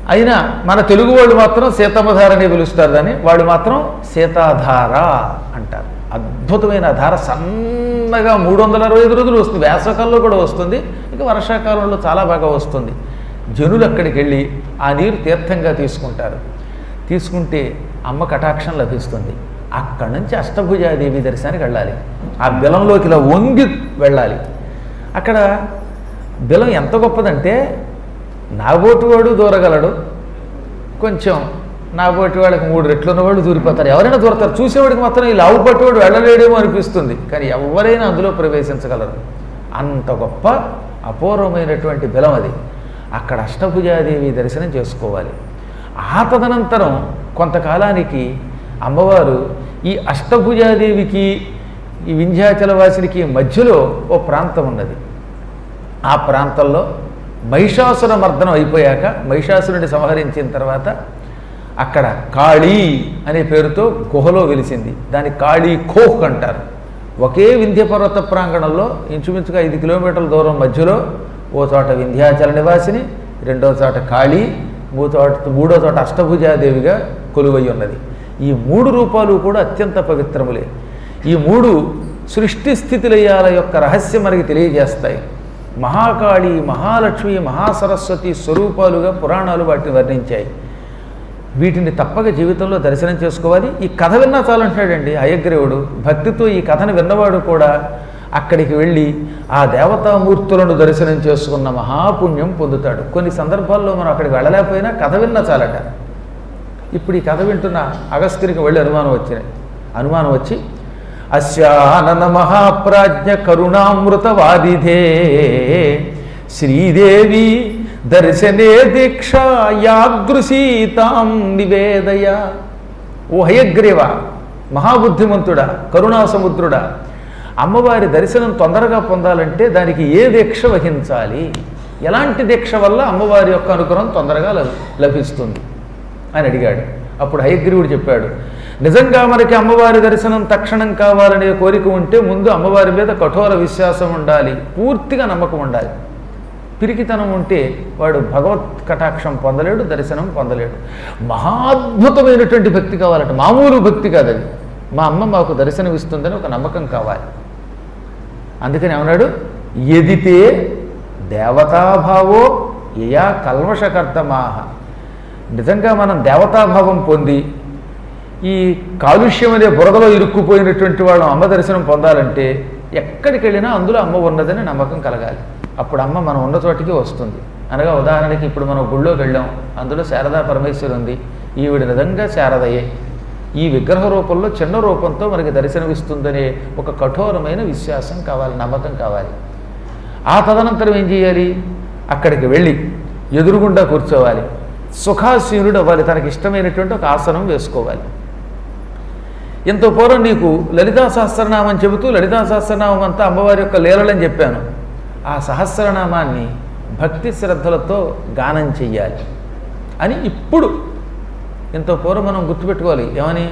అయినా మన తెలుగు వాళ్ళు మాత్రం సీతమ్మధార అని పిలుస్తారు దాన్ని వాడు మాత్రం సీతాధార అంటారు అద్భుతమైన ధార సన్నగా మూడు వందల అరవై ఐదు రోజులు వస్తుంది వేసవకాలంలో కూడా వస్తుంది ఇక వర్షాకాలంలో చాలా బాగా వస్తుంది జనులు అక్కడికి వెళ్ళి ఆ నీరు తీర్థంగా తీసుకుంటారు తీసుకుంటే అమ్మ కటాక్షం లభిస్తుంది అక్కడి నుంచి అష్టభుజాదేవి దర్శనానికి వెళ్ళాలి ఆ బిలంలోకి ఇలా వంగి వెళ్ళాలి అక్కడ బిలం ఎంత గొప్పదంటే నాబోటు వాడు దూరగలడు కొంచెం నాబోటి వాళ్ళకి మూడు రెట్లు ఉన్నవాళ్ళు దూరిపోతారు ఎవరైనా దూరతారు చూసేవాడికి మాత్రం ఈ లావు పట్టువాడు వెళ్ళలేడేమో అనిపిస్తుంది కానీ ఎవరైనా అందులో ప్రవేశించగలరు అంత గొప్ప అపూర్వమైనటువంటి బిలం అది అక్కడ అష్టభుజాదేవి దర్శనం చేసుకోవాలి ఆ తదనంతరం కొంతకాలానికి అమ్మవారు ఈ అష్టభుజాదేవికి ఈ వింధ్యాచల వాసినికి మధ్యలో ఓ ప్రాంతం ఉన్నది ఆ ప్రాంతంలో మహిషాసుర మర్దనం అయిపోయాక మహిషాసురుని సంహరించిన తర్వాత అక్కడ కాళీ అనే పేరుతో గుహలో వెలిసింది దాన్ని కాళీ ఖోహ్ అంటారు ఒకే వింధ్య పర్వత ప్రాంగణంలో ఇంచుమించుగా ఐదు కిలోమీటర్ల దూరం మధ్యలో ఓ చోట వింధ్యాచల నివాసిని రెండో చోట కాళీ మూడో చోట మూడో చోట అష్టభుజాదేవిగా కొలువై ఉన్నది ఈ మూడు రూపాలు కూడా అత్యంత పవిత్రములే ఈ మూడు సృష్టి స్థితిలయాల యొక్క రహస్యం మనకి తెలియజేస్తాయి మహాకాళి మహాలక్ష్మి మహాసరస్వతి స్వరూపాలుగా పురాణాలు వాటిని వర్ణించాయి వీటిని తప్పక జీవితంలో దర్శనం చేసుకోవాలి ఈ కథ విన్నా చాలంటున్నాడండి అయగ్రీవుడు భక్తితో ఈ కథను విన్నవాడు కూడా అక్కడికి వెళ్ళి ఆ దేవతామూర్తులను దర్శనం చేసుకున్న మహాపుణ్యం పొందుతాడు కొన్ని సందర్భాల్లో మనం అక్కడికి వెళ్ళలేకపోయినా కథ విన్నా చాలట ఇప్పుడు ఈ కథ వింటున్న అగస్త్యునికి వెళ్ళి అనుమానం వచ్చినాయి అనుమానం వచ్చి అస్యానన మహాప్రాజ్ఞ కరుణామృత వారిధే శ్రీదేవి దర్శనే దీక్ష యాదృశీతాం నివేదయ ఓ హయగ్రీవ మహాబుద్ధిమంతుడా కరుణా సముద్రుడా అమ్మవారి దర్శనం తొందరగా పొందాలంటే దానికి ఏ దీక్ష వహించాలి ఎలాంటి దీక్ష వల్ల అమ్మవారి యొక్క అనుగ్రహం తొందరగా లభి- లభిస్తుంది అని అడిగాడు అప్పుడు హయగ్రీవుడు చెప్పాడు నిజంగా మనకి అమ్మవారి దర్శనం తక్షణం కావాలనే కోరిక ఉంటే ముందు అమ్మవారి మీద కఠోర విశ్వాసం ఉండాలి పూర్తిగా నమ్మకం ఉండాలి పిరికితనం ఉంటే వాడు భగవత్ కటాక్షం పొందలేడు దర్శనం పొందలేడు మహాద్భుతమైనటువంటి భక్తి కావాలట మామూలు భక్తి కాదు అది మా అమ్మ మాకు దర్శనం ఇస్తుందని ఒక నమ్మకం కావాలి అందుకని ఏమన్నాడు ఎదితే దేవతాభావో యయా కల్మషకర్తమాహ నిజంగా మనం దేవతాభావం పొంది ఈ కాలుష్యం అనే బురదలో ఇరుక్కుపోయినటువంటి వాళ్ళం అమ్మ దర్శనం పొందాలంటే ఎక్కడికి వెళ్ళినా అందులో అమ్మ ఉన్నదని నమ్మకం కలగాలి అప్పుడు అమ్మ మనం ఉన్న చోటికి వస్తుంది అనగా ఉదాహరణకి ఇప్పుడు మనం గుళ్ళోకి వెళ్ళాం అందులో శారదా పరమేశ్వరి ఉంది ఈవిడ నిజంగా శారదయే ఈ విగ్రహ రూపంలో చిన్న రూపంతో మనకి దర్శనమిస్తుందనే ఒక కఠోరమైన విశ్వాసం కావాలి నమ్మకం కావాలి ఆ తదనంతరం ఏం చేయాలి అక్కడికి వెళ్ళి ఎదురుగుండా కూర్చోవాలి సుఖాసీనుడు అవ్వాలి తనకి ఇష్టమైనటువంటి ఒక ఆసనం వేసుకోవాలి ఇంత పూర్వం నీకు లలితా సహస్రనామం చెబుతూ లలితా సహస్రనామం అంతా అమ్మవారి యొక్క లీలలని చెప్పాను ఆ సహస్రనామాన్ని భక్తి శ్రద్ధలతో గానం చెయ్యాలి అని ఇప్పుడు ఇంత పూర్వం మనం గుర్తుపెట్టుకోవాలి ఏమని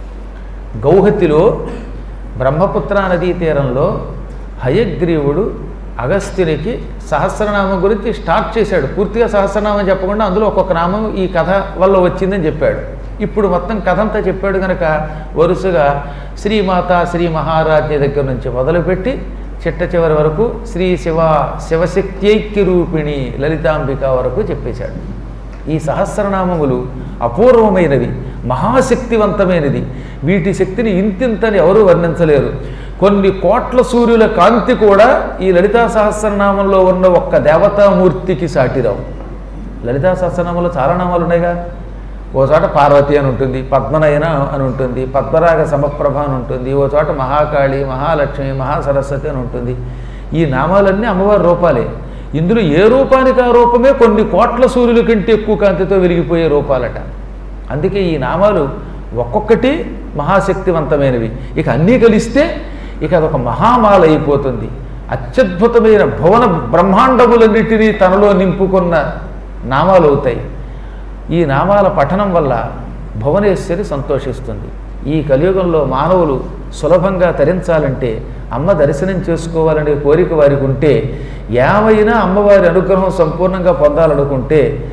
గౌహతిలో బ్రహ్మపుత్ర నదీ తీరంలో హయగ్రీవుడు అగస్త్యునికి సహస్రనామం గురించి స్టార్ట్ చేశాడు పూర్తిగా సహస్రనామం చెప్పకుండా అందులో ఒక్కొక్క నామం ఈ కథ వల్ల వచ్చిందని చెప్పాడు ఇప్పుడు మొత్తం కథ అంతా చెప్పాడు కనుక వరుసగా శ్రీమాత శ్రీ మహారాజ్ఞి దగ్గర నుంచి మొదలుపెట్టి చిట్ట చివరి వరకు శ్రీ శివ శివశక్త్యైక్య రూపిణి లలితాంబిక వరకు చెప్పేశాడు ఈ సహస్రనామములు అపూర్వమైనవి మహాశక్తివంతమైనది వీటి శక్తిని ఇంతింతని ఎవరూ వర్ణించలేరు కొన్ని కోట్ల సూర్యుల కాంతి కూడా ఈ లలితా సహస్రనామంలో ఉన్న ఒక్క దేవతామూర్తికి సాటిరావు లలితా సహస్రనామంలో చాలా నామాలు ఉన్నాయిగా ఓ చోట పార్వతి అని ఉంటుంది పద్మనయన అని ఉంటుంది పద్మరాగ సమప్రభ అని ఉంటుంది ఓ చోట మహాకాళి మహాలక్ష్మి మహాసరస్వతి అని ఉంటుంది ఈ నామాలన్నీ అమ్మవారి రూపాలే ఇందులో ఏ రూపానికి ఆ రూపమే కొన్ని కోట్ల సూర్యుల కంటే ఎక్కువ కాంతితో వెలిగిపోయే రూపాలట అందుకే ఈ నామాలు ఒక్కొక్కటి మహాశక్తివంతమైనవి ఇక అన్నీ కలిస్తే ఇక అదొక మహామాల అయిపోతుంది అత్యద్భుతమైన భువన బ్రహ్మాండములన్నిటినీ తనలో నింపుకున్న నామాలు అవుతాయి ఈ నామాల పఠనం వల్ల భువనేశ్వరి సంతోషిస్తుంది ఈ కలియుగంలో మానవులు సులభంగా తరించాలంటే అమ్మ దర్శనం చేసుకోవాలనే కోరిక వారికి ఉంటే ఏమైనా అమ్మవారి అనుగ్రహం సంపూర్ణంగా పొందాలనుకుంటే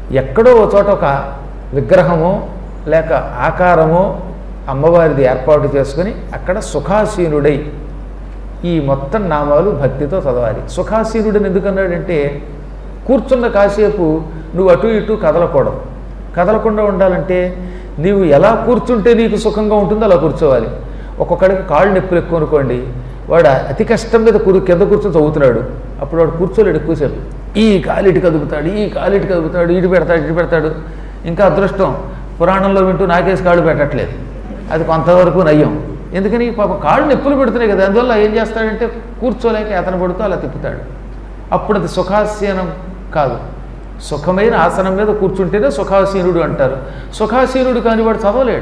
ఎక్కడో ఒక చోట ఒక విగ్రహమో లేక ఆకారమో అమ్మవారిది ఏర్పాటు చేసుకుని అక్కడ సుఖాసీనుడై ఈ మొత్తం నామాలు భక్తితో చదవాలి సుఖాసీనుడిని ఎందుకన్నాడంటే కూర్చున్న కాసేపు నువ్వు అటు ఇటు కదలకూడదు కదలకుండా ఉండాలంటే నీవు ఎలా కూర్చుంటే నీకు సుఖంగా ఉంటుందో అలా కూర్చోవాలి ఒక్కొక్కడికి కాళ్ళు నొప్పులు ఎక్కువ అనుకోండి వాడు అతి కష్టం మీద కూరు కింద కూర్చొని చదువుతున్నాడు అప్పుడు వాడు కూర్చోలేడు ఎక్కువసేపు ఈ కాలిటి కదుపుతాడు ఈ కాలిటి కదుపుతాడు ఇటు పెడతాడు ఇటు పెడతాడు ఇంకా అదృష్టం పురాణంలో వింటూ నాకేసి కాళ్ళు పెట్టట్లేదు అది కొంతవరకు నయ్యం ఎందుకని పాప కాళ్ళు నొప్పులు పెడుతున్నాయి కదా అందువల్ల ఏం చేస్తాడంటే కూర్చోలేక అతను పడుతూ అలా తిప్పుతాడు అప్పుడు అది సుఖాసీనం కాదు సుఖమైన ఆసనం మీద కూర్చుంటేనే సుఖాసీనుడు అంటారు సుఖాసీనుడు కాని వాడు చదవలేడు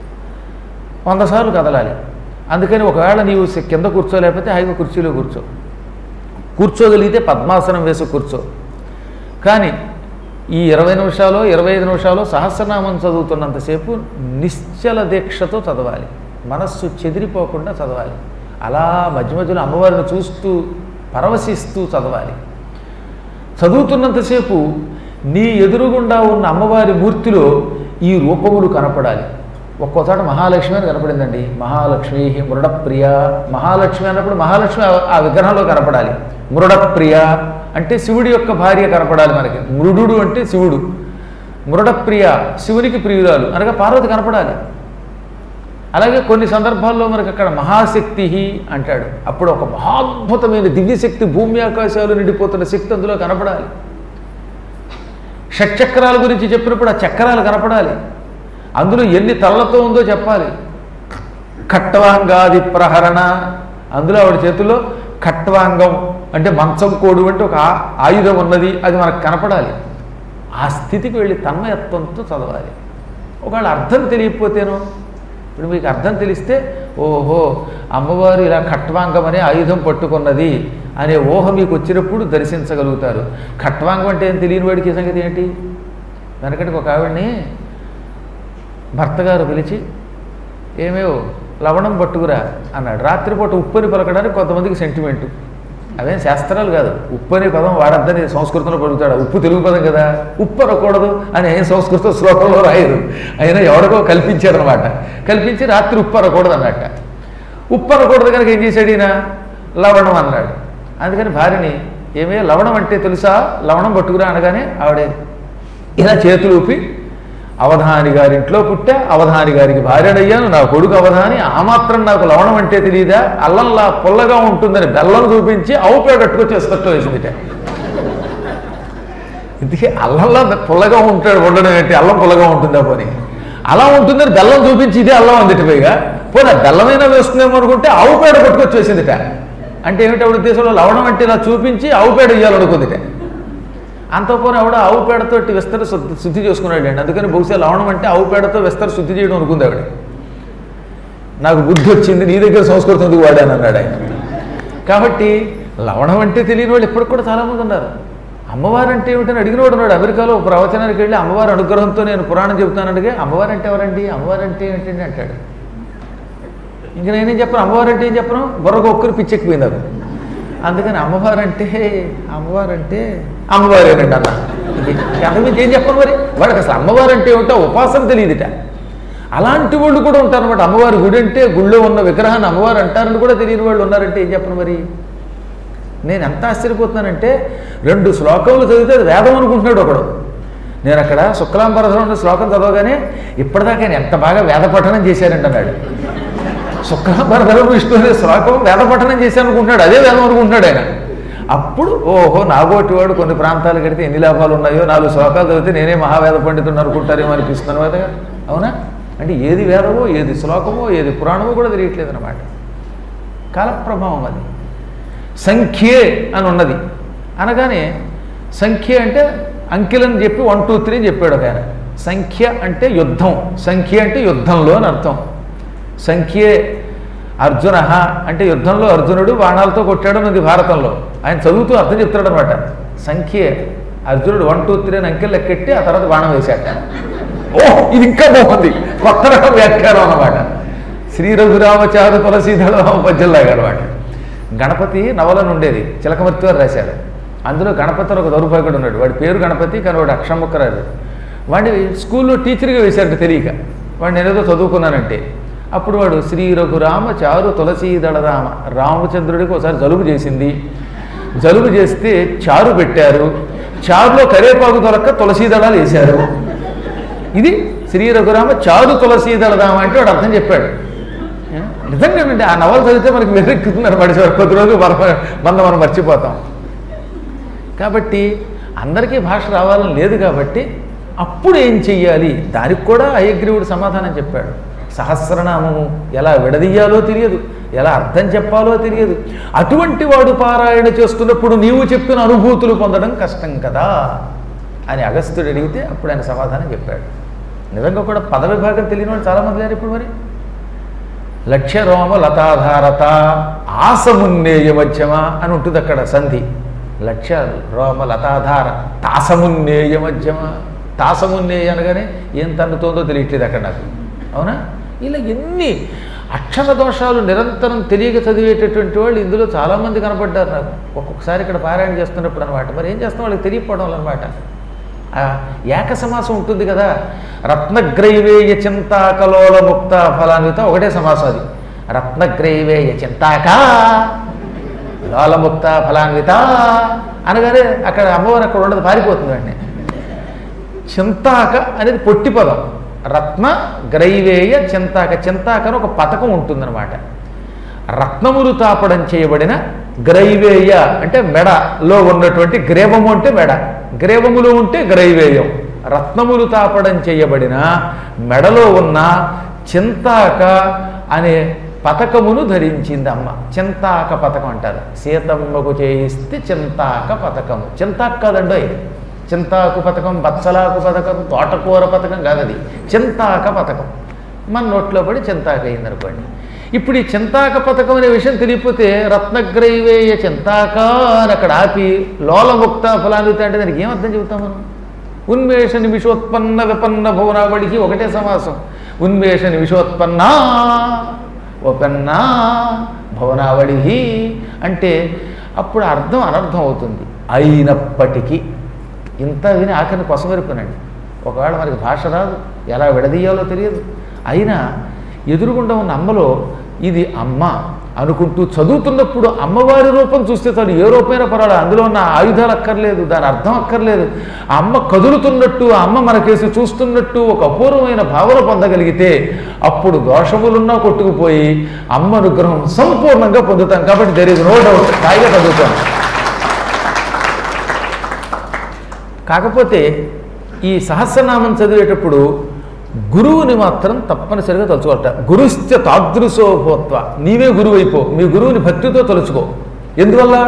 వంద సార్లు కదలాలి అందుకని ఒకవేళ నీవు సి- కింద కూర్చోలేకపోతే హాయిగా కుర్చీలో కూర్చో కూర్చోగలిగితే పద్మాసనం వేసి కూర్చో కానీ ఈ ఇరవై నిమిషాలు ఇరవై ఐదు నిమిషాలు సహస్రనామం చదువుతున్నంతసేపు నిశ్చల దీక్షతో చదవాలి మనస్సు చెదిరిపోకుండా చదవాలి అలా మధ్య మధ్యలో అమ్మవారిని చూస్తూ పరవశిస్తూ చదవాలి చదువుతున్నంతసేపు నీ ఎదురుగుండా ఉన్న అమ్మవారి మూర్తిలో ఈ రూపములు కనపడాలి ఒక్కోసాట మహాలక్ష్మి అని కనపడిందండి మహాలక్ష్మి మృడప్రియ మహాలక్ష్మి అన్నప్పుడు మహాలక్ష్మి ఆ- ఆ విగ్రహంలో కనపడాలి మృడప్రియ అంటే శివుడి యొక్క భార్య కనపడాలి మనకి మృడు అంటే శివుడు మృడప్రియ శివునికి ప్రియురాలు అనగా పార్వతి కనపడాలి అలాగే కొన్ని సందర్భాల్లో మనకి అక్కడ మహాశక్తి అంటాడు అప్పుడు ఒక మహాద్భుతమైన దివ్యశక్తి భూమి ఆకాశాలు నిండిపోతున్న శక్తి అందులో కనపడాలి షట్చక్రాల గురించి చెప్పినప్పుడు ఆ చక్రాలు కనపడాలి అందులో ఎన్ని తలలతో ఉందో చెప్పాలి ఖట్వాంగాది ప్రహరణ అందులో ఆవిడ చేతిలో ఖట్వాంగం అంటే మంచం కోడు అంటే ఒక ఆ- ఆయుధం ఉన్నది అది మనకు కనపడాలి ఆ స్థితికి వెళ్ళి తన్మయత్వంతో చదవాలి ఒకవేళ అర్థం తెలియకపోతేనో ఇప్పుడు మీకు అర్థం తెలిస్తే ఓహో అమ్మవారు ఇలా ఖట్వాంగం అనే ఆయుధం పట్టుకున్నది అనే ఊహ మీకు వచ్చినప్పుడు దర్శించగలుగుతారు ఖట్వాంగం అంటే ఏం తెలియని వాడికి ఈ సంగతి ఏంటి వెనకటికి ఒక ఆవిడ్ని భర్త గారు పిలిచి ఏమేవో లవణం పట్టుకురా అన్నాడు రాత్రిపూట ఉప్పని పలకడానికి కొంతమందికి సెంటిమెంటు అవేం శాస్త్రాలు కాదు ఉప్పు అనే పదం వాడద్దని సంస్కృతంలో పలుకుతాడు ఉప్పు తెలుగు పదం కదా ఉప్పు అనకూడదు అని ఏం సంస్కృత శ్లోకంలో రాయరు అయినా ఎవరికో కల్పించారనమాట కల్పించి రాత్రి ఉప్పు అనకూడదు అన్నట్ట ఉప్పు అనకూడదు కనుక ఏం చేశాడు ఈయన లవణం అన్నాడు అందుకని భార్యని ఏమే లవణం అంటే తెలుసా లవణం పట్టుకురా అనగానే ఆవిడే ఇలా చేతులు ఊపి అవధాని గారి ఇంట్లో పుట్టా అవధాని గారికి భార్యనయ్యాను నా కొడుకు అవధాని ఆ మాత్రం నాకు లవణం అంటే తెలియదా అల్లంలా పుల్లగా ఉంటుందని బెల్లం చూపించి అవుపేట కట్టుకొచ్చి ఇస్తట్లో వేసిందిట ఇందుకే అల్లంలా పుల్లగా ఉంటాడు ఉండడం ఏంటి అల్లం పుల్లగా ఉంటుందా పోనీ అలా ఉంటుందని బెల్లం చూపించి ఇదే అల్లం అందిట పైగా పోనీ ఆ బెల్లమైనా వేస్తుందేమో అనుకుంటే ఆవు పేడ పట్టుకొచ్చి వేసిందిట అంటే ఏమిటి ఆవిడ ఉద్దేశంలో లవణం అంటే ఇలా చూపించి ఆవు పేడ ఇవ్వాలనుకుందిట అంతపోనీ ఆవిడ ఆవు పేడతోటి విస్తర శుద్ధి శుద్ధి చేసుకున్నాడు అండి అందుకని బహుశా లవణం అంటే ఆవు పేడతో విస్తర శుద్ధి చేయడం అనుకుంది ఆవిడ నాకు బుద్ధి వచ్చింది నీ దగ్గర సంస్కృతం ఎందుకు వాడాను అన్నాడు ఆయన కాబట్టి లవణం అంటే తెలియని వాళ్ళు ఇప్పటికి కూడా చాలామంది ఉన్నారు అమ్మవారు అంటే ఏమిటని అడిగిన వాడు ఉన్నాడు అమెరికాలో ఒక ప్రవచనానికి వెళ్ళి అమ్మవారి అనుగ్రహంతో నేను పురాణం చెబుతానడిగే అమ్మవారు అంటే ఎవరండి అమ్మవారు అంటే ఏంటండి అంటాడు ఇంక నేనేం చెప్పను అమ్మవారు అంటే ఏం చెప్పను బుర్రకు ఒక్కరు పిచ్చెక్కిపోయింది నాకు అందుకని అమ్మవారు అంటే అమ్మవారు అంటే అమ్మవారేనండి అన్న అంతకుమించి ఏం చెప్పను మరి వాడికి అసలు అమ్మవారు అంటే ఏమిటో ఉపాసన తెలియదుట అలాంటి వాళ్ళు కూడా ఉంటారన్నమాట అమ్మవారి గుడి అంటే గుళ్ళో ఉన్న విగ్రహాన్ని అమ్మవారు అంటారని కూడా తెలియని వాళ్ళు ఉన్నారంటే ఏం చెప్పను మరి నేను ఎంత ఆశ్చర్యపోతున్నానంటే రెండు శ్లోకములు చదివితే అది వేదం అనుకుంటున్నాడు ఒకడు నేను అక్కడ శుక్లాంబరధం ఉన్న శ్లోకం చదవగానే ఇప్పటిదాకా ఆయన ఎంత బాగా వేద పఠనం చేశారండి అన్నాడు శుక్లాంబరధరం విష్ణు అనే శ్లోకం వేద పఠనం చేశాను అనుకుంటున్నాడు అదే వేదం అనుకుంటున్నాడు ఆయన అప్పుడు ఓహో నాగోటి వాడు కొన్ని ప్రాంతాలు కడితే ఎన్ని లాభాలు ఉన్నాయో నాలుగు శ్లోకాలు చదివితే నేనే మహావేద పండితుడు అనుకుంటారేమో అనిపిస్తున్నాను కదా అవునా అంటే ఏది వేదమో ఏది శ్లోకమో ఏది పురాణమో కూడా తెలియట్లేదు అనమాట కాలప్రభావం అది సంఖ్యే అని ఉన్నది అనగానే సంఖ్య అంటే అంకెలని చెప్పి వన్ టూ త్రీ అని చెప్పాడు ఒక ఆయన సంఖ్య అంటే యుద్ధం సంఖ్య అంటే యుద్ధంలో అని అర్థం సంఖ్యే అర్జున అంటే యుద్ధంలో అర్జునుడు బాణాలతో కొట్టాడు ఉంది భారతంలో ఆయన చదువుతూ అర్థం చెప్తాడు అనమాట సంఖ్యే అర్జునుడు వన్ టూ త్రీ అని అంకెలు లెక్కెట్టి ఆ తర్వాత బాణం వేశాట ఓ ఇది ఇంకా బాగుంది కొత్త రకం వ్యాఖ్యానం అన్నమాట శ్రీ రఘురామచారు తులసీధళ పద్యంలాగా అనమాట గణపతి నవలను ఉండేది చిలకమర్తి వారు రాశారు అందులో గణపతి అని ఒక దౌర్భాగ్యుడు ఉన్నాడు వాడి పేరు గణపతి కానీ వాడు అక్షముక్కరాదు వాడిని స్కూల్లో టీచర్గా వేశారట తెలియక వాడు నేనేదో చదువుకున్నానంటే అప్పుడు వాడు శ్రీ రఘురామ చారు తులసీదళ రామ రామచంద్రుడికి ఒకసారి జలుబు చేసింది జలుబు చేస్తే చారు పెట్టారు చారులో కరేపాకు దొరక్క తులసీ దళాలు వేశారు ఇది శ్రీ రఘురామ చారు తులసీదళ రామ అంటే వాడు అర్థం చెప్పాడు ఏ? నిజంగానండి ఆ నవల చదివితే మనకి వెర్రెక్కుతున్నారు పడి కొద్ది రోజులు మనం మనం మనం మర్చిపోతాం కాబట్టి అందరికీ భాష రావాలని లేదు కాబట్టి అప్పుడు ఏం చెయ్యాలి దానికి కూడా అయగ్రీవుడు సమాధానం చెప్పాడు సహస్రనామము ఎలా విడదీయాలో తెలియదు ఎలా అర్థం చెప్పాలో తెలియదు అటువంటి వాడు పారాయణ చేస్తున్నప్పుడు నీవు చెప్పిన అనుభూతులు పొందడం కష్టం కదా అని అగస్త్యుడు అడిగితే అప్పుడు ఆయన సమాధానం చెప్పాడు నిజంగా కూడా పద విభాగం తెలియని వాళ్ళు చాలామంది లేరు ఇప్పుడు మరి లక్ష్యరోమ లతాధారత ఆసమున్నేయ మధ్యమ అని ఉంటుంది అక్కడ సంధి లక్ష్య రోమ లతాధార తాసమున్నేయ మధ్యమ తాసమున్నేయ అనగానే ఏం తన్నుతోందో తెలియట్లేదు అక్కడ నాకు అవునా ఇలా ఎన్ని అక్షర దోషాలు నిరంతరం తెలియక చదివేటటువంటి వాళ్ళు ఇందులో చాలామంది కనపడ్డారు నాకు ఒక్కొక్కసారి ఇక్కడ పారాయణ చేస్తున్నప్పుడు అనమాట మరి ఏం చేస్తాం వాళ్ళకి తెలియకపోవడం అనమాట ఆ ఏక సమాసం ఉంటుంది కదా రత్నగ్రైవేయ చింతాకలోల ముక్త ఫలాన్విత ఒకటే సమాసం అది రత్నగ్రైవేయ చింతాక లోలముక్త ఫలాన్విత అనగానే అక్కడ అమ్మవారు అక్కడ ఉండదు పారిపోతుంది వెంటనే చింతాక అనేది పొట్టి పదం రత్న గ్రైవేయ చింతాక చింతాక అని ఒక పథకం ఉంటుందన్నమాట రత్నములు తాపడం చేయబడిన గ్రైవేయ అంటే మెడలో ఉన్నటువంటి గ్రేవము అంటే మెడ గ్రేవములు ఉంటే గ్రైవేయం రత్నములు తాపడం చేయబడిన మెడలో ఉన్న చింతాక అనే పథకమును ధరించింది అమ్మ చింతాక పథకం అంటారు సీతమ్మకు చేయిస్తే చింతాక పథకము చింతాక కాదండోయ్ చింతాకు పథకం బచ్చలాకు పథకం తోటకూర పథకం కాదు అది చింతాక పథకం మన నోట్లో పడి చింతాక అయిందనుకోండి ఇప్పుడు ఈ చింతాక పథకం అనే విషయం తెలియకపోతే రత్నగ్రైవేయ చింతాక అని అక్కడ ఆపి లోలముక్త ఫలాన్విత అంటే దానికి ఏం అర్థం చెబుతాం మనం ఉన్మేష నిమిషోత్పన్న విపన్న భువనావళికి ఒకటే సమాసం ఉన్మేష నిమిషోత్పన్న ఓపెన్నా భువనావళి అంటే అప్పుడు అర్థం అనర్థం అవుతుంది అయినప్పటికీ ఇంత విని ఆఖరిని కొసమెరుపునండి ఒకవేళ మనకి భాష రాదు ఎలా విడదీయాలో తెలియదు అయినా ఎదురుగుండా ఉన్న అమ్మలో ఇది అమ్మ అనుకుంటూ చదువుతున్నప్పుడు అమ్మవారి రూపం చూస్తే చాలు ఏ రూపమైనా పర్వాలేదు అందులో ఉన్న ఆయుధాలు అక్కర్లేదు దాని అర్థం అక్కర్లేదు ఆ అమ్మ కదులుతున్నట్టు ఆ అమ్మ మనకేసి చూస్తున్నట్టు ఒక అపూర్వమైన భావన పొందగలిగితే అప్పుడు దోషములున్నా కొట్టుకుపోయి అమ్మ అనుగ్రహం సంపూర్ణంగా పొందుతాం కాబట్టి దెర్ ఇస్ నో డౌట్ హాయిగా చదువుతాం కాకపోతే ఈ సహస్రనామం చదివేటప్పుడు గురువుని మాత్రం తప్పనిసరిగా తలుచుకోవట గురుశ్చ తాదృశో భూత్వ నీవే గురువు అయిపో మీ గురువుని భక్తితో తలుచుకో ఎందువల్ల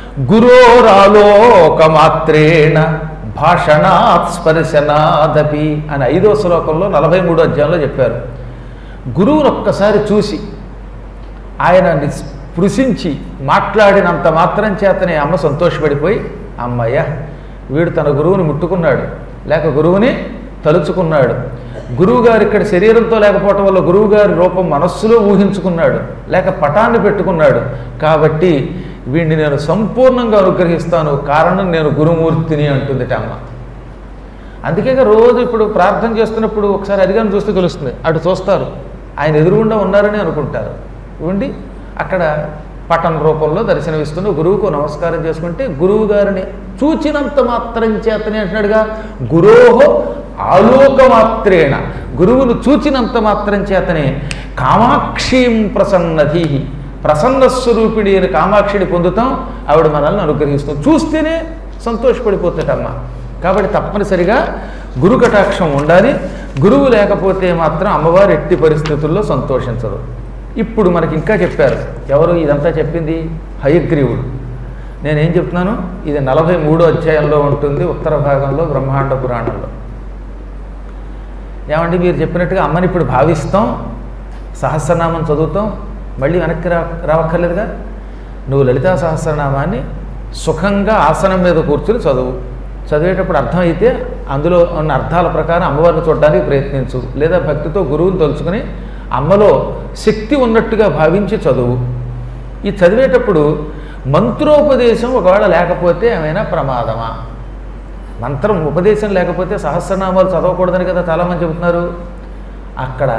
గురోరాలోకమాత్రేణ భాషణాత్ స్పర్శనాదపి అని ఐదో శ్లోకంలో నలభై మూడో అధ్యాయంలో చెప్పారు గురువుని ఒక్కసారి చూసి ఆయనని స్పృశించి మాట్లాడినంత మాత్రం చేతనే అమ్మ సంతోషపడిపోయి అమ్మయ్య వీడు తన గురువుని ముట్టుకున్నాడు లేక గురువుని తలుచుకున్నాడు గురువుగారు ఇక్కడ శరీరంతో లేకపోవటం వల్ల గురువుగారి రూపం మనస్సులో ఊహించుకున్నాడు లేక పటాన్ని పెట్టుకున్నాడు కాబట్టి వీడిని నేను సంపూర్ణంగా అనుగ్రహిస్తాను కారణం నేను గురుమూర్తిని అంటుంది అమ్మ అందుకే రోజు ఇప్పుడు ప్రార్థన చేస్తున్నప్పుడు ఒకసారి అదిగాని చూస్తే తెలుస్తుంది అటు చూస్తారు ఆయన ఎదురుగుండా ఉన్నారని అనుకుంటారు ఉండి అక్కడ పటం రూపంలో దర్శనమిస్తున్న గురువుకు నమస్కారం చేసుకుంటే గురువు గారిని చూచినంత మాత్రం చేతనే అంటున్నాడుగా గురోహో ఆలోకమాత్రేణ గురువును చూచినంత మాత్రం చేతనే కామాక్షీం ప్రసన్నధీ ప్రసన్న స్వరూపిణి అని కామాక్షిని పొందుతాం ఆవిడ మనల్ని అనుగ్రహిస్తాం చూస్తేనే సంతోషపడిపోతాడమ్మ కాబట్టి తప్పనిసరిగా గురు కటాక్షం ఉండాలి గురువు లేకపోతే మాత్రం అమ్మవారు ఎట్టి పరిస్థితుల్లో సంతోషించదు ఇప్పుడు మనకి ఇంకా చెప్పారు ఎవరు ఇదంతా చెప్పింది హయగ్రీవుడు నేనేం చెప్తున్నాను ఇది నలభై మూడో అధ్యాయంలో ఉంటుంది ఉత్తర భాగంలో బ్రహ్మాండ పురాణంలో ఏమండి మీరు చెప్పినట్టుగా అమ్మని ఇప్పుడు భావిస్తాం సహస్రనామం చదువుతాం మళ్ళీ వెనక్కి రా రావక్కర్లేదుగా నువ్వు లలితా సహస్రనామాన్ని సుఖంగా ఆసనం మీద కూర్చుని చదువు చదివేటప్పుడు అర్థమైతే అందులో ఉన్న అర్థాల ప్రకారం అమ్మవారిని చూడడానికి ప్రయత్నించు లేదా భక్తితో గురువుని తలుచుకుని అమ్మలో శక్తి ఉన్నట్టుగా భావించి చదువు ఈ చదివేటప్పుడు మంత్రోపదేశం ఒకవేళ లేకపోతే ఏమైనా ప్రమాదమా మంత్రం ఉపదేశం లేకపోతే సహస్రనామాలు చదవకూడదని కదా చాలామంది చెబుతున్నారు అక్కడ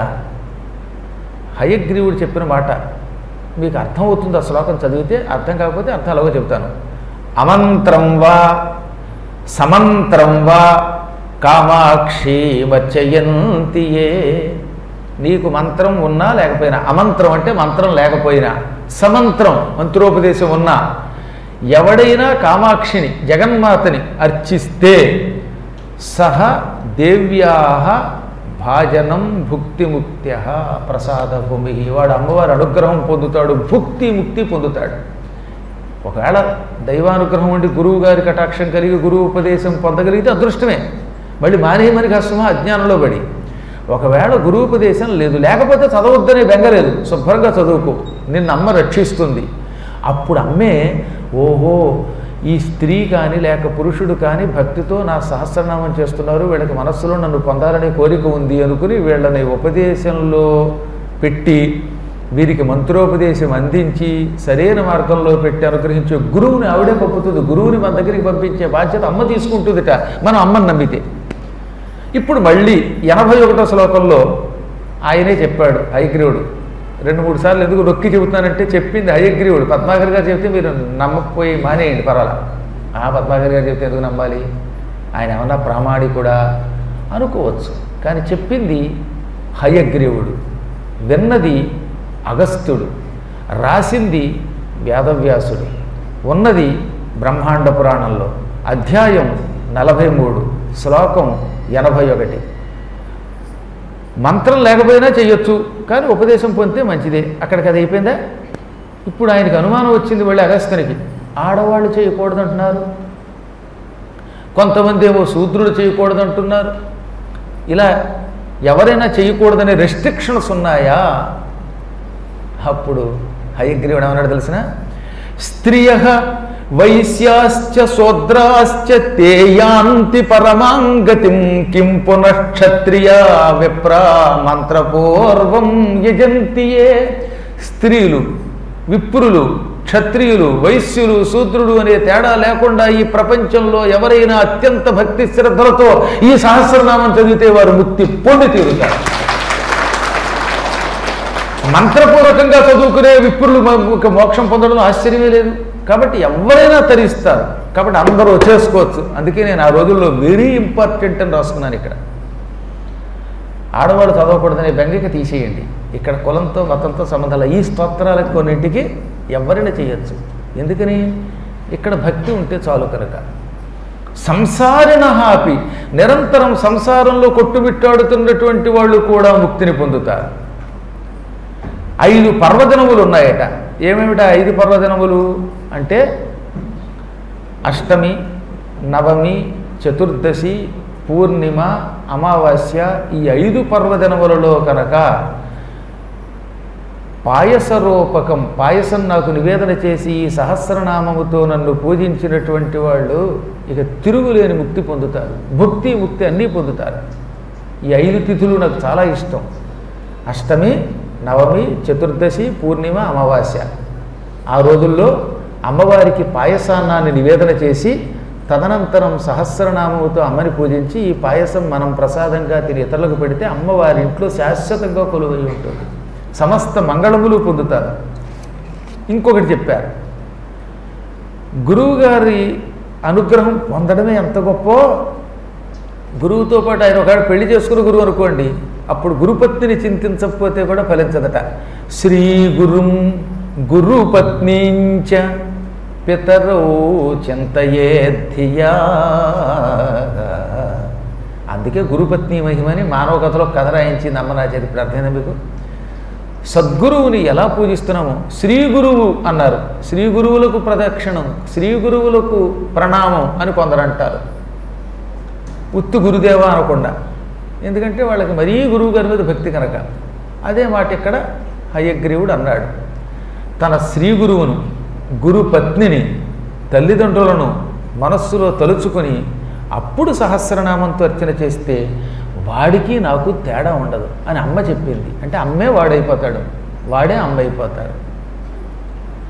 హయగ్రీవుడు చెప్పిన మాట మీకు అర్థమవుతుంది ఆ శ్లోకం చదివితే అర్థం కాకపోతే అర్థం అలాగో చెబుతాను అమంత్రం వా సమంత్రం వా కామాక్షి వచ్చయంతియే నీకు మంత్రం ఉన్నా లేకపోయినా అమంత్రం అంటే మంత్రం లేకపోయినా సమంత్రం మంత్రోపదేశం ఉన్నా ఎవడైనా కామాక్షిని జగన్మాతని అర్చిస్తే సహ దేవ్యా భాజనం భుక్తిముక్త్య ప్రసాద భూమి వాడు అమ్మవారి అనుగ్రహం పొందుతాడు భుక్తి ముక్తి పొందుతాడు ఒకవేళ దైవానుగ్రహం ఉండి గురువు గారి కటాక్షం కలిగి గురువు ఉపదేశం పొందగలిగితే అదృష్టమే మళ్ళీ మానేయమని కష్టమా అజ్ఞానంలో పడి ఒకవేళ గురువు ఉపదేశం లేదు లేకపోతే చదవద్దనే బెంగలేదు శుభ్రంగా చదువుకో నిన్ను అమ్మ రక్షిస్తుంది అప్పుడు అమ్మే ఓహో ఈ స్త్రీ కానీ లేక పురుషుడు కానీ భక్తితో నా సహస్రనామం చేస్తున్నారు వీళ్ళకి మనస్సులో నన్ను పొందాలనే కోరిక ఉంది అనుకుని వీళ్ళని ఉపదేశంలో పెట్టి వీరికి మంత్రోపదేశం అందించి సరైన మార్గంలో పెట్టి అనుగ్రహించే గురువుని ఆవిడే పంపుతుంది గురువుని మన దగ్గరికి పంపించే బాధ్యత అమ్మ తీసుకుంటుందిట మనం అమ్మని నమ్మితే ఇప్పుడు మళ్ళీ ఎనభై ఒకటో శ్లోకంలో ఆయనే చెప్పాడు హయగ్రీవుడు రెండు మూడు సార్లు ఎందుకు నొక్కి చెబుతున్నానంటే చెప్పింది హయగ్రీవుడు పద్మాకర్ గారు చెప్తే మీరు నమ్మకపోయి మానేయండి పర్వాలా ఆ పద్మాకర్ గారు చెప్తే ఎందుకు నమ్మాలి ఆయన ఏమన్నా ప్రామాణికుడా అనుకోవచ్చు కానీ చెప్పింది హయగ్రీవుడు విన్నది అగస్త్యుడు రాసింది వేదవ్యాసుడు ఉన్నది బ్రహ్మాండ పురాణంలో అధ్యాయం నలభై మూడు శ్లోకం ఎనభై ఒకటి మంత్రం లేకపోయినా చేయొచ్చు కానీ ఉపదేశం పొందితే మంచిదే అక్కడికి అది అయిపోయిందా ఇప్పుడు ఆయనకు అనుమానం వచ్చింది మళ్ళీ అగస్త్యునికి ఆడవాళ్ళు చేయకూడదంటున్నారు కొంతమంది ఏమో శూద్రుడు చేయకూడదంటున్నారు ఇలా ఎవరైనా చేయకూడదనే రెస్ట్రిక్షన్స్ ఉన్నాయా అప్పుడు హయగ్రీవుడు ఏమన్నాడు తెలిసిన స్త్రియ వైశ్యాశ్చ శూద్రాశ్చ తేయాంతి పరమాంగతిం కిం పునఃక్షత్రియా విప్రా మంత్రపూర్వం యజంతియే స్త్రీలు విప్రులు క్షత్రియులు వైశ్యులు శూద్రుడు అనే తేడా లేకుండా ఈ ప్రపంచంలో ఎవరైనా అత్యంత భక్తి శ్రద్ధలతో ఈ సహస్రనామం చదివితే వారు ముక్తి పొంది తీరుతారు మంత్రపూర్వకంగా చదువుకునే విప్రులు మ- మోక్షం పొందడం ఆశ్చర్యమే లేదు కాబట్టి ఎవరైనా తరిస్తారు కాబట్టి అందరూ చేసుకోవచ్చు అందుకే నేను ఆ రోజుల్లో వెరీ ఇంపార్టెంట్ అని రాసుకున్నాను ఇక్కడ ఆడవాళ్ళు చదవకూడదనే బెంగక తీసేయండి ఇక్కడ కులంతో మతంతో సంబంధాలు ఈ స్తోత్రాలకు కొన్నింటికి ఎవరైనా చేయొచ్చు ఎందుకని ఇక్కడ భక్తి ఉంటే చాలు కనుక సంసారిణ హాపి నిరంతరం సంసారంలో కొట్టుమిట్టాడుతున్నటువంటి వాళ్ళు కూడా ముక్తిని పొందుతారు ఐదు పర్వదినములు ఉన్నాయట ఏమేమిట ఐదు పర్వదినములు అంటే అష్టమి నవమి చతుర్దశి పూర్ణిమ అమావాస్య ఈ ఐదు పర్వదినములలో కనుక పాయస రూపకం పాయసం నాకు నివేదన చేసి ఈ సహస్రనామముతో నన్ను పూజించినటువంటి వాళ్ళు ఇక తిరుగులేని ముక్తి పొందుతారు భక్తి ముక్తి అన్నీ పొందుతారు ఈ ఐదు తిథులు నాకు చాలా ఇష్టం అష్టమి నవమి చతుర్దశి పూర్ణిమ అమావాస్య ఆ రోజుల్లో అమ్మవారికి పాయసాన్నాన్ని నివేదన చేసి తదనంతరం సహస్రనామముతో అమ్మని పూజించి ఈ పాయసం మనం ప్రసాదంగా తిని ఇతరులకు పెడితే అమ్మవారి ఇంట్లో శాశ్వతంగా కొలువై ఉంటుంది సమస్త మంగళములు పొందుతారు ఇంకొకటి చెప్పారు గురువుగారి అనుగ్రహం పొందడమే ఎంత గొప్ప గురువుతో పాటు ఆయన ఒకవేళ పెళ్లి చేసుకుని గురువు అనుకోండి అప్పుడు గురుపత్నిని చింతించకపోతే కూడా ఫలించదట శ్రీ గురుం గురుపత్నించ పితరో చింతయే ధియా అందుకే గురుపత్ని మహిమని మానవ కథలో కథ రాయించింది అమ్మ నా చేతి ఇప్పుడు అర్థమైందా మీకు సద్గురువుని ఎలా పూజిస్తున్నామో శ్రీ గురువు అన్నారు శ్రీ గురువులకు ప్రదక్షిణం శ్రీ గురువులకు ప్రణామం అని కొందరంటారు ఉత్తు గురుదేవ అనకుండా ఎందుకంటే వాళ్ళకి మరీ గురువు గారి మీద భక్తి కనుక అదే మాట ఇక్కడ హయగ్రీవుడు అన్నాడు తన శ్రీ గురువును గురు పత్నిని తల్లిదండ్రులను మనస్సులో తలుచుకొని అప్పుడు సహస్రనామంతో అర్చన చేస్తే వాడికి నాకు తేడా ఉండదు అని అమ్మ చెప్పింది అంటే అమ్మే వాడైపోతాడు వాడే అమ్మ అయిపోతాడు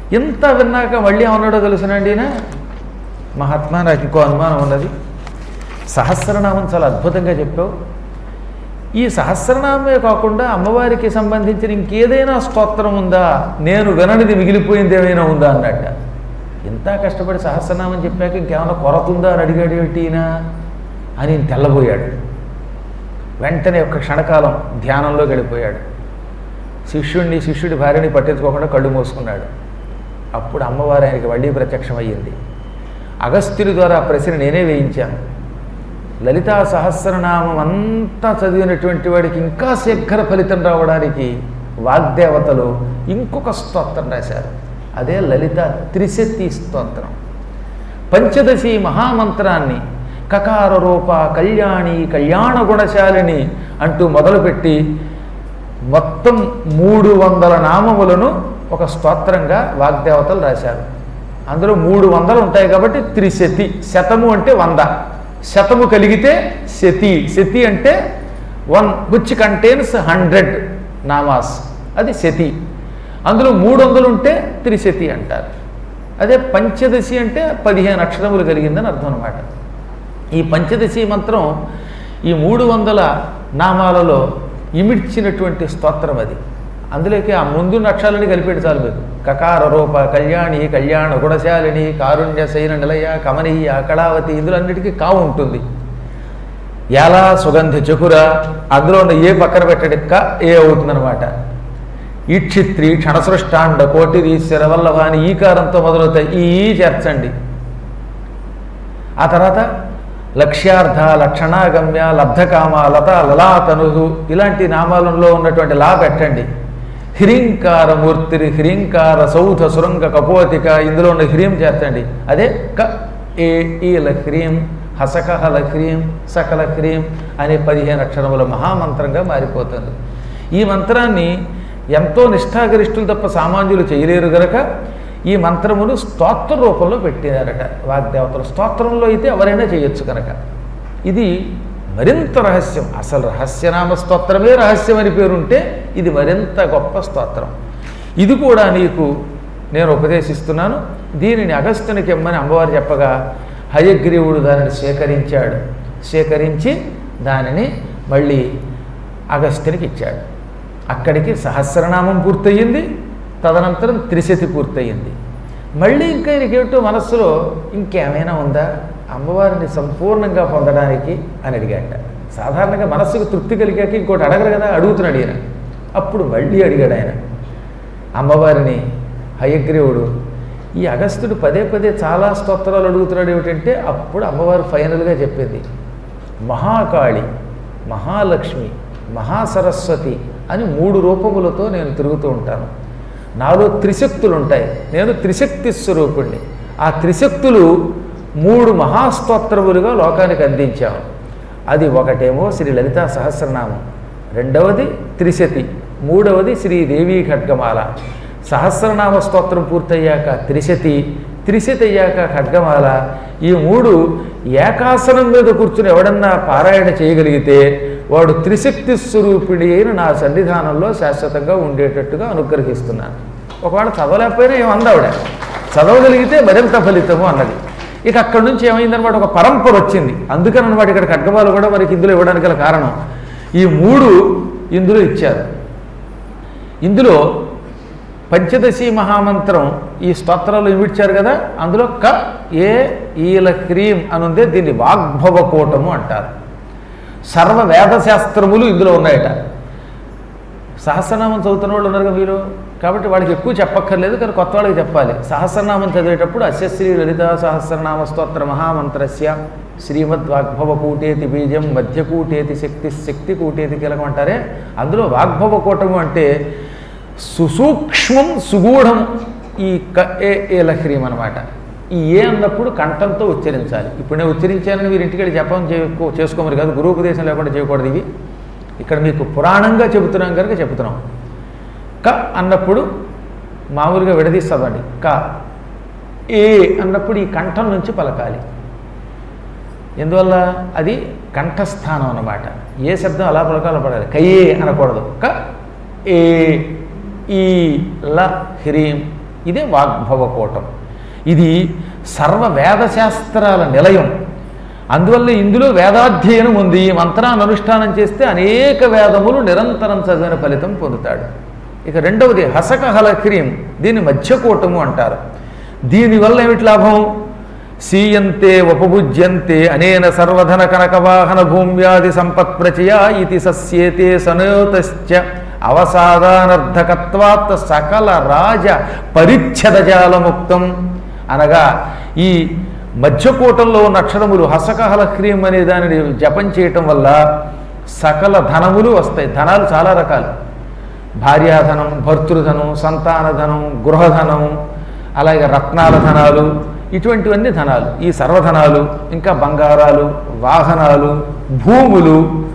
ఇంత విన్నాక మళ్ళీ ఏమన్నాడో తెలుసునండి ఈయన మహాత్మా నాకు ఇంకో అనుమానం ఉన్నది సహస్రనామం చాలా అద్భుతంగా చెప్పావు ఈ సహస్రనామే కాకుండా అమ్మవారికి సంబంధించిన ఇంకేదైనా స్తోత్రం ఉందా నేను విననిది మిగిలిపోయింది ఏమైనా ఉందా అన్నట్ట ఇంత కష్టపడి సహస్రనామం చెప్పాక ఇంకేమైనా కొరత ఉందా అని అడిగాడు ఏమిటి ఈయన అని ఈయన తెల్లబోయాడు వెంటనే ఒక క్షణకాలం ధ్యానంలో గడిపోయాడు శిష్యుణ్ణి శిష్యుడి భార్యని పట్టించుకోకుండా కళ్ళు మూసుకున్నాడు అప్పుడు అమ్మవారు ఆయనకి మళ్ళీ ప్రత్యక్షమయ్యింది అగస్త్యుడి ద్వారా ఆ ప్రశ్న నేనే వేయించాను లలితా సహస్రనామం అంతా చదివినటువంటి వాడికి ఇంకా శీఘ్ర ఫలితం రావడానికి వాగ్దేవతలు ఇంకొక స్తోత్రం రాశారు అదే లలిత త్రిశతి స్తోత్రం పంచదశి మహామంత్రాన్ని కకార రూప కళ్యాణి కళ్యాణ గుణశాలిని అంటూ మొదలుపెట్టి మొత్తం మూడు వందల నామములను ఒక స్తోత్రంగా వాగ్దేవతలు రాశారు అందులో మూడు వందలు ఉంటాయి కాబట్టి త్రిశతి శతము అంటే వంద శతము కలిగితే శతి శతి అంటే వన్ విచ్ కంటైన్స్ హండ్రెడ్ నామాస్ అది శతి అందులో మూడు వందలు ఉంటే త్రిశతి అంటారు అదే పంచదశి అంటే పదిహేను అక్షరములు కలిగిందని అర్థం అనమాట ఈ పంచదశి మంత్రం ఈ మూడు వందల నామాలలో ఇమిడ్చినటువంటి స్తోత్రం అది అందులోకి ఆ ముందున్న అక్షరాలని కలిపేటి చాలు మీకు కకార రూప కళ్యాణి కళ్యాణ గుణశాలిని కారుణ్య శైన నిలయ కమనీయ కళావతి ఇందులో అన్నిటికీ కావు ఉంటుంది ఎలా సుగంధి చకుర అందులో ఉన్న ఏ పక్కన పెట్టడి క ఏ అవుతుందన్నమాట ఈక్షిత్రి క్షణసృష్టాండ కోటిరి శరవల్లభాని ఈకారంతో మొదలవుతాయి ఈ ఈ చేర్చండి ఆ తర్వాత లక్ష్యార్థ లక్షణాగమ్య లబ్ధకామ లత లలాతనుహు ఇలాంటి నామాలలో ఉన్నటువంటి లా పెట్టండి హ్రీంకార మూర్తిరి హ్రీంకార సౌధ సురంగ కపోతిక ఇందులో ఉన్న హ్రీం చేర్చండి అదే క ఏ ఈల హ్రీం హసకహల హ్రీం సకల హ్రీం అనే పదిహేను అక్షరముల మహామంత్రంగా మారిపోతుంది ఈ మంత్రాన్ని ఎంతో నిష్ఠాగరిష్ఠులు తప్ప సామాన్యులు చేయలేరు గనక ఈ మంత్రమును స్తోత్ర రూపంలో పెట్టినారట వాగ్దేవతలు స్తోత్రంలో అయితే ఎవరైనా చేయొచ్చు కనుక ఇది మరింత రహస్యం అసలు రహస్యనామ స్తోత్రమే రహస్యం అని పేరుంటే ఇది మరింత గొప్ప స్తోత్రం ఇది కూడా నీకు నేను ఉపదేశిస్తున్నాను దీనిని అగస్త్యునికి ఇమ్మని అమ్మవారు చెప్పగా హయగ్రీవుడు దానిని స్వీకరించాడు స్వీకరించి దానిని మళ్ళీ అగస్త్యునికి ఇచ్చాడు అక్కడికి సహస్రనామం పూర్తయింది తదనంతరం త్రిశతి పూర్తయింది మళ్ళీ ఇంకా ఈయనకేమిటో మనస్సులో ఇంకేమైనా ఉందా అమ్మవారిని సంపూర్ణంగా పొందడానికి అని అడిగాట సాధారణంగా మనస్సుకు తృప్తి కలిగాక ఇంకోటి అడగరు కదా అడుగుతున్నాడు ఈయన అప్పుడు మళ్ళీ అడిగాడు ఆయన అమ్మవారిని హయగ్రీవుడు ఈ అగస్త్యుడు పదే పదే చాలా స్తోత్రాలు అడుగుతున్నాడు ఏమిటంటే అప్పుడు అమ్మవారు ఫైనల్గా చెప్పింది మహాకాళి మహాలక్ష్మి మహాసరస్వతి అని మూడు రూపములతో నేను తిరుగుతూ ఉంటాను నాలో త్రిశక్తులు ఉంటాయి నేను త్రిశక్తి స్వరూపుణ్ణి ఆ త్రిశక్తులు మూడు మహాస్తోత్రములుగా లోకానికి అందించాము అది ఒకటేమో శ్రీ లలితా సహస్రనామం రెండవది త్రిశతి మూడవది శ్రీదేవి ఖడ్గమాల సహస్రనామ స్తోత్రం పూర్తయ్యాక త్రిశతి త్రిశతి అయ్యాక ఖడ్గమాల ఈ మూడు ఏకాసనం మీద కూర్చుని ఎవడన్నా పారాయణ చేయగలిగితే వాడు త్రిశక్తి స్వరూపిణి అయిన నా సన్నిధానంలో శాశ్వతంగా ఉండేటట్టుగా అనుగ్రహిస్తున్నాను ఒకవేళ చదవలేకపోయినా ఏమంది ఆవిడ చదవగలిగితే మరింత ఫలితము అన్నది ఇక అక్కడి నుంచి ఏమైందనమాట ఒక పరంపర వచ్చింది అందుకని అనమాట ఇక్కడ ఖడ్గమాలు కూడా మనకి ఇందులో ఇవ్వడానికి గల కారణం ఈ మూడు ఇందులో ఇచ్చారు ఇందులో పంచదశి మహామంత్రం ఈ స్తోత్రాలు ఇమిడ్చారు కదా అందులో క ఏ ఈల హ్రీం అనుందే దీన్ని వాగ్భవ కూటము అంటారు సర్వ వేదశాస్త్రములు ఇందులో ఉన్నాయట సహస్రనామం చదువుతున్న వాళ్ళు ఉన్నారు కదా మీరు కాబట్టి వాళ్ళకి ఎక్కువ చెప్పక్కర్లేదు కానీ కొత్త వాళ్ళకి చెప్పాలి సహస్రనామం చదివేటప్పుడు అస్యశ్రీ లలిత సహస్రనామ స్తోత్ర మహామంత్రస్య శ్రీమద్ వాగ్భవ కూటేతి బీజం మధ్యకూటేతి శక్తి శక్తి కూటేతి కీలకం అంటారే అందులో వాగ్భవ కూటము అంటే సుసూక్ష్మం సుగూఢం ఈ క ఏ ఏ లహ్రీం అనమాట ఈ ఏ అన్నప్పుడు కంఠంతో ఉచ్చరించాలి ఇప్పుడు నేను ఉచ్చరించానని మీరు ఇంటికి జపం చేసుకో చేసుకోమని కాదు గురువుపదేశం లేకుండా చేయకూడదు ఇవి ఇక్కడ మీకు పురాణంగా చెబుతున్నాం కనుక చెబుతున్నాం క అన్నప్పుడు మామూలుగా విడదీసి చదవండి క ఏ అన్నప్పుడు ఈ కంఠం నుంచి పలకాలి ఎందువల్ల అది కంఠస్థానం అన్నమాట ఏ శబ్దం అలా పలకాలో పడాలి కయ్యే అనకూడదు క ఏ ఈ ల హ్రీం ఇదే వాగ్భవకూటం ఇది సర్వ వేదశాస్త్రాల నిలయం అందువల్ల ఇందులో వేదాధ్యయనం ఉంది ఈ మంత్రాన్ని అనుష్ఠానం చేస్తే అనేక వేదములు నిరంతరం చదివిన ఫలితం పొందుతాడు ఇక రెండవది హసక హలక్రీం దీన్ని మధ్యకూటము అంటారు దీనివల్ల ఏమిటి లాభం సీయంతే ఉపభుజ్యంతే అనేన సర్వధన కనక వాహన భూమ్యాది సంపత్ ప్రచయ ఇది సస్యేతే సనోతశ్చ అవసాదానర్థకత్వాత్ సకల రాజ పరిచ్ఛదజాలముక్తం అనగా ఈ మధ్యకూటంలో ఉన్న అక్షరములు హసకహల క్రీం అనే దానిని జపం చేయటం వల్ల సకల ధనములు వస్తాయి ధనాలు చాలా రకాలు భార్యాధనం భర్తృధనం సంతానధనం గృహధనం అలాగే రత్నాల ధనాలు ఇటువంటివన్నీ ధనాలు ఈ సర్వధనాలు ఇంకా బంగారాలు వాహనాలు భూములు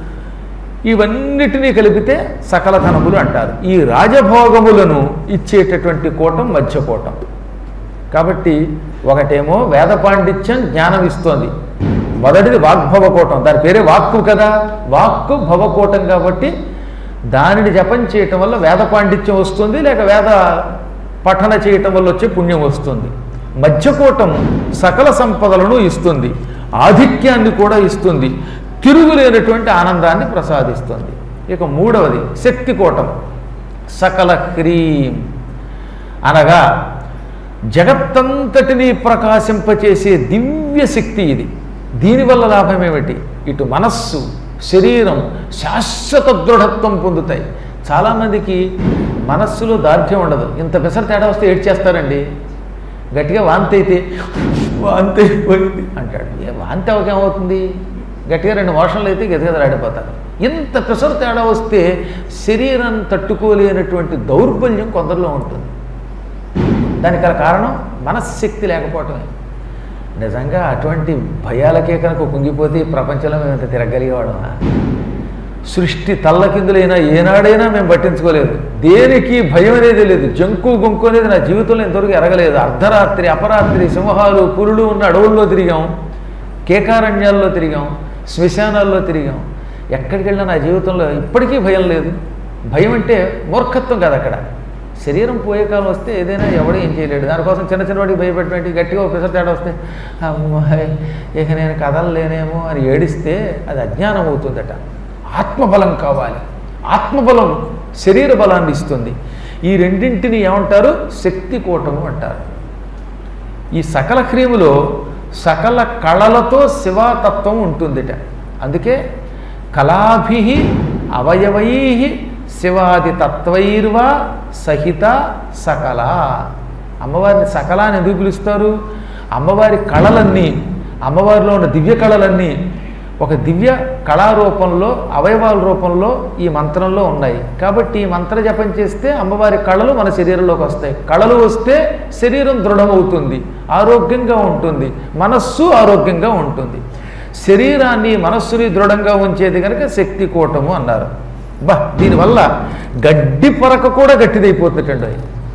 ఇవన్నిటినీ కలిపితే సకల ధనములు అంటారు ఈ రాజభోగములను ఇచ్చేటటువంటి కూటం మధ్యకూటం కాబట్టి ఒకటేమో వేద పాండిత్యం జ్ఞానం ఇస్తోంది మొదటిది వాగ్భవకూటం దాని పేరే వాక్కు కదా వాక్కు భవకూటం కాబట్టి దానిని జపం చేయటం వల్ల వేద పాండిత్యం వస్తుంది లేక వేద పఠన చేయటం వల్ల వచ్చే పుణ్యం వస్తుంది మధ్యకూటం సకల సంపదలను ఇస్తుంది ఆధిక్యాన్ని కూడా ఇస్తుంది తిరుగులేనటువంటి ఆనందాన్ని ప్రసాదిస్తుంది ఇక మూడవది శక్తికూటం సకల క్రీం అనగా జగత్తంతటిని ప్రకాశింపచేసే దివ్య శక్తి ఇది దీనివల్ల లాభం ఏమిటి ఇటు మనస్సు శరీరం శాశ్వత దృఢత్వం పొందుతాయి చాలామందికి మనస్సులో దార్ఢ్యం ఉండదు ఇంత పెసర తేడా వస్తే ఏడ్చేస్తారండి గట్టిగా వాంతి అయితే వాంతి అయిపోయింది అంటాడు ఏ వాంతి అవకేమవుతుంది గట్టిగా రెండు మోషన్లు అయితే గెదగదలాడిపోతారు ఇంత పెసరు తేడా వస్తే శరీరం తట్టుకోలేనటువంటి దౌర్బల్యం కొందరిలో ఉంటుంది దానికి గల కారణం మనశ్శక్తి లేకపోవటమే నిజంగా అటువంటి భయాలకే కనుక కుంగిపోతే ఈ ప్రపంచంలో మేము ఇంత తిరగలిగేవాడమా సృష్టి తల్లకిందులైనా ఏనాడైనా మేము పట్టించుకోలేదు దేనికి భయం అనేది లేదు జంకు గుంకు అనేది నా జీవితంలో ఇంతవరకు ఎరగలేదు అర్ధరాత్రి అపరాత్రి సింహాలు పురులు ఉన్న అడవుల్లో తిరిగాం కేకారణ్యాల్లో తిరిగాం శ్మశానాల్లో తిరిగాం ఎక్కడికి వెళ్ళినా నా జీవితంలో ఇప్పటికీ భయం లేదు భయం అంటే మూర్ఖత్వం కాదు అక్కడ శరీరం పోయే కాలం వస్తే ఏదైనా ఎవడో ఏం చేయలేడు దానికోసం చిన్న చిన్నవాడికి భయపెట్టడానికి గట్టిగా ఒక తేడా వస్తే అమ్మాయి ఇక నేను కదలలేనేమో అని ఏడిస్తే అది అజ్ఞానం అవుతుందట ఆత్మబలం కావాలి ఆత్మబలం శరీర బలాన్ని ఇస్తుంది ఈ రెండింటిని ఏమంటారు శక్తి కూటము అంటారు ఈ సకల క్రీములో సకల కళలతో శివతత్వం ఉంటుందిట అందుకే కళాభి అవయవై శివాది తత్వైర్వా సహిత సకల అమ్మవారిని సకల అని ఎందుకు పిలుస్తారు అమ్మవారి కళలన్నీ అమ్మవారిలో ఉన్న దివ్య కళలన్నీ ఒక దివ్య కళారూపంలో అవయవాల రూపంలో ఈ మంత్రంలో ఉన్నాయి కాబట్టి ఈ మంత్ర జపం చేస్తే అమ్మవారి కళలు మన శరీరంలోకి వస్తాయి కళలు వస్తే శరీరం దృఢమవుతుంది ఆరోగ్యంగా ఉంటుంది మనస్సు ఆరోగ్యంగా ఉంటుంది శరీరాన్ని మనస్సుని దృఢంగా ఉంచేది కనుక శక్తి కూటము అన్నారు బా దీనివల్ల గడ్డి పొరక కూడా గట్టిదైపోతుందండి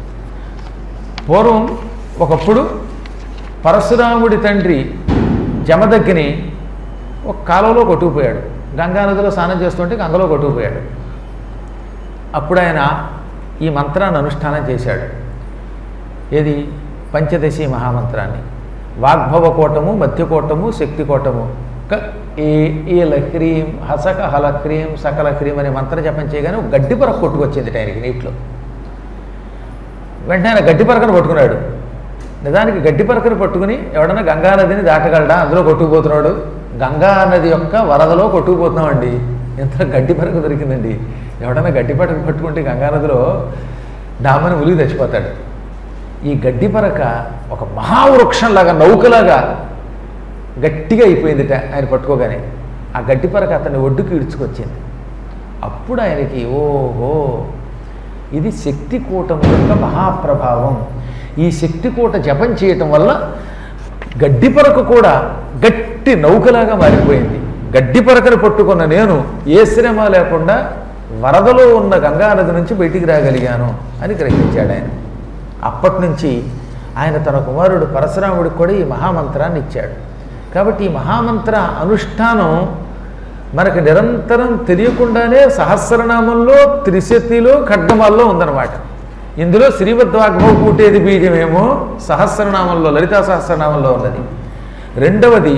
పూర్వం ఒకప్పుడు పరశురాముడి తండ్రి జమదగ్గిని ఒక కాలువలో కొట్టుకుపోయాడు గంగానదిలో స్నానం చేస్తుంటే గంగలో కొట్టుకుపోయాడు అప్పుడు ఆయన ఈ మంత్రాన్ని అనుష్ఠానం చేశాడు ఏది పంచదశి మహామంత్రాన్ని వాగ్భవ కోటము మధ్యకోటము శక్తి కోటము క ఏ ఈల క్రీం హసక హల క్రీం సకల క్రీం అనే మంత్రం జపం చేయగానే ఒక గడ్డి పరక కొట్టుకొచ్చింది ఆయనకి నీటిలో వెంటనే ఆయన గడ్డి పరకను పట్టుకున్నాడు నిజానికి గడ్డి పరకను పట్టుకుని ఎవడన్నా గంగా నదిని దాటగలడా అందులో కొట్టుకుపోతున్నాడు గంగా నది యొక్క వరదలో కొట్టుకుపోతున్నామండి ఎంత గడ్డి పరక దొరికిందండి ఎవడన్నా గడ్డి పరక పట్టుకుంటే గంగా నదిలో డామని ఉలిగి చచ్చిపోతాడు ఈ గడ్డి పరక ఒక మహావృక్షంలాగా నౌకలాగా గట్టిగా అయిపోయిందిట ఆయన పట్టుకోగానే ఆ గడ్డి పరక అతన్ని ఒడ్డుకి ఇడ్చుకొచ్చింది అప్పుడు ఆయనకి ఓహో ఇది శక్తి కూటం యొక్క మహాప్రభావం ఈ శక్తి కూట జపం చేయటం వల్ల గడ్డి పరక కూడా గట్టి నౌకలాగా మారిపోయింది గడ్డి పరకను పట్టుకున్న నేను ఏ శ్రమ లేకుండా వరదలో ఉన్న గంగా నది నుంచి బయటికి రాగలిగాను అని గ్రహించాడు ఆయన అప్పటి నుంచి ఆయన తన కుమారుడు పరశురాముడికి కూడా ఈ మహామంత్రాన్ని ఇచ్చాడు కాబట్టి ఈ మహామంత్ర అనుష్ఠానం మనకు నిరంతరం తెలియకుండానే సహస్రనామంలో త్రిశతిలో ఖడ్గమాల్లో ఉందన్నమాట ఇందులో శ్రీమద్వాగ్భవ కూటేది బీజమేమో సహస్రనామంలో లలితా సహస్రనామంలో ఉన్నది రెండవది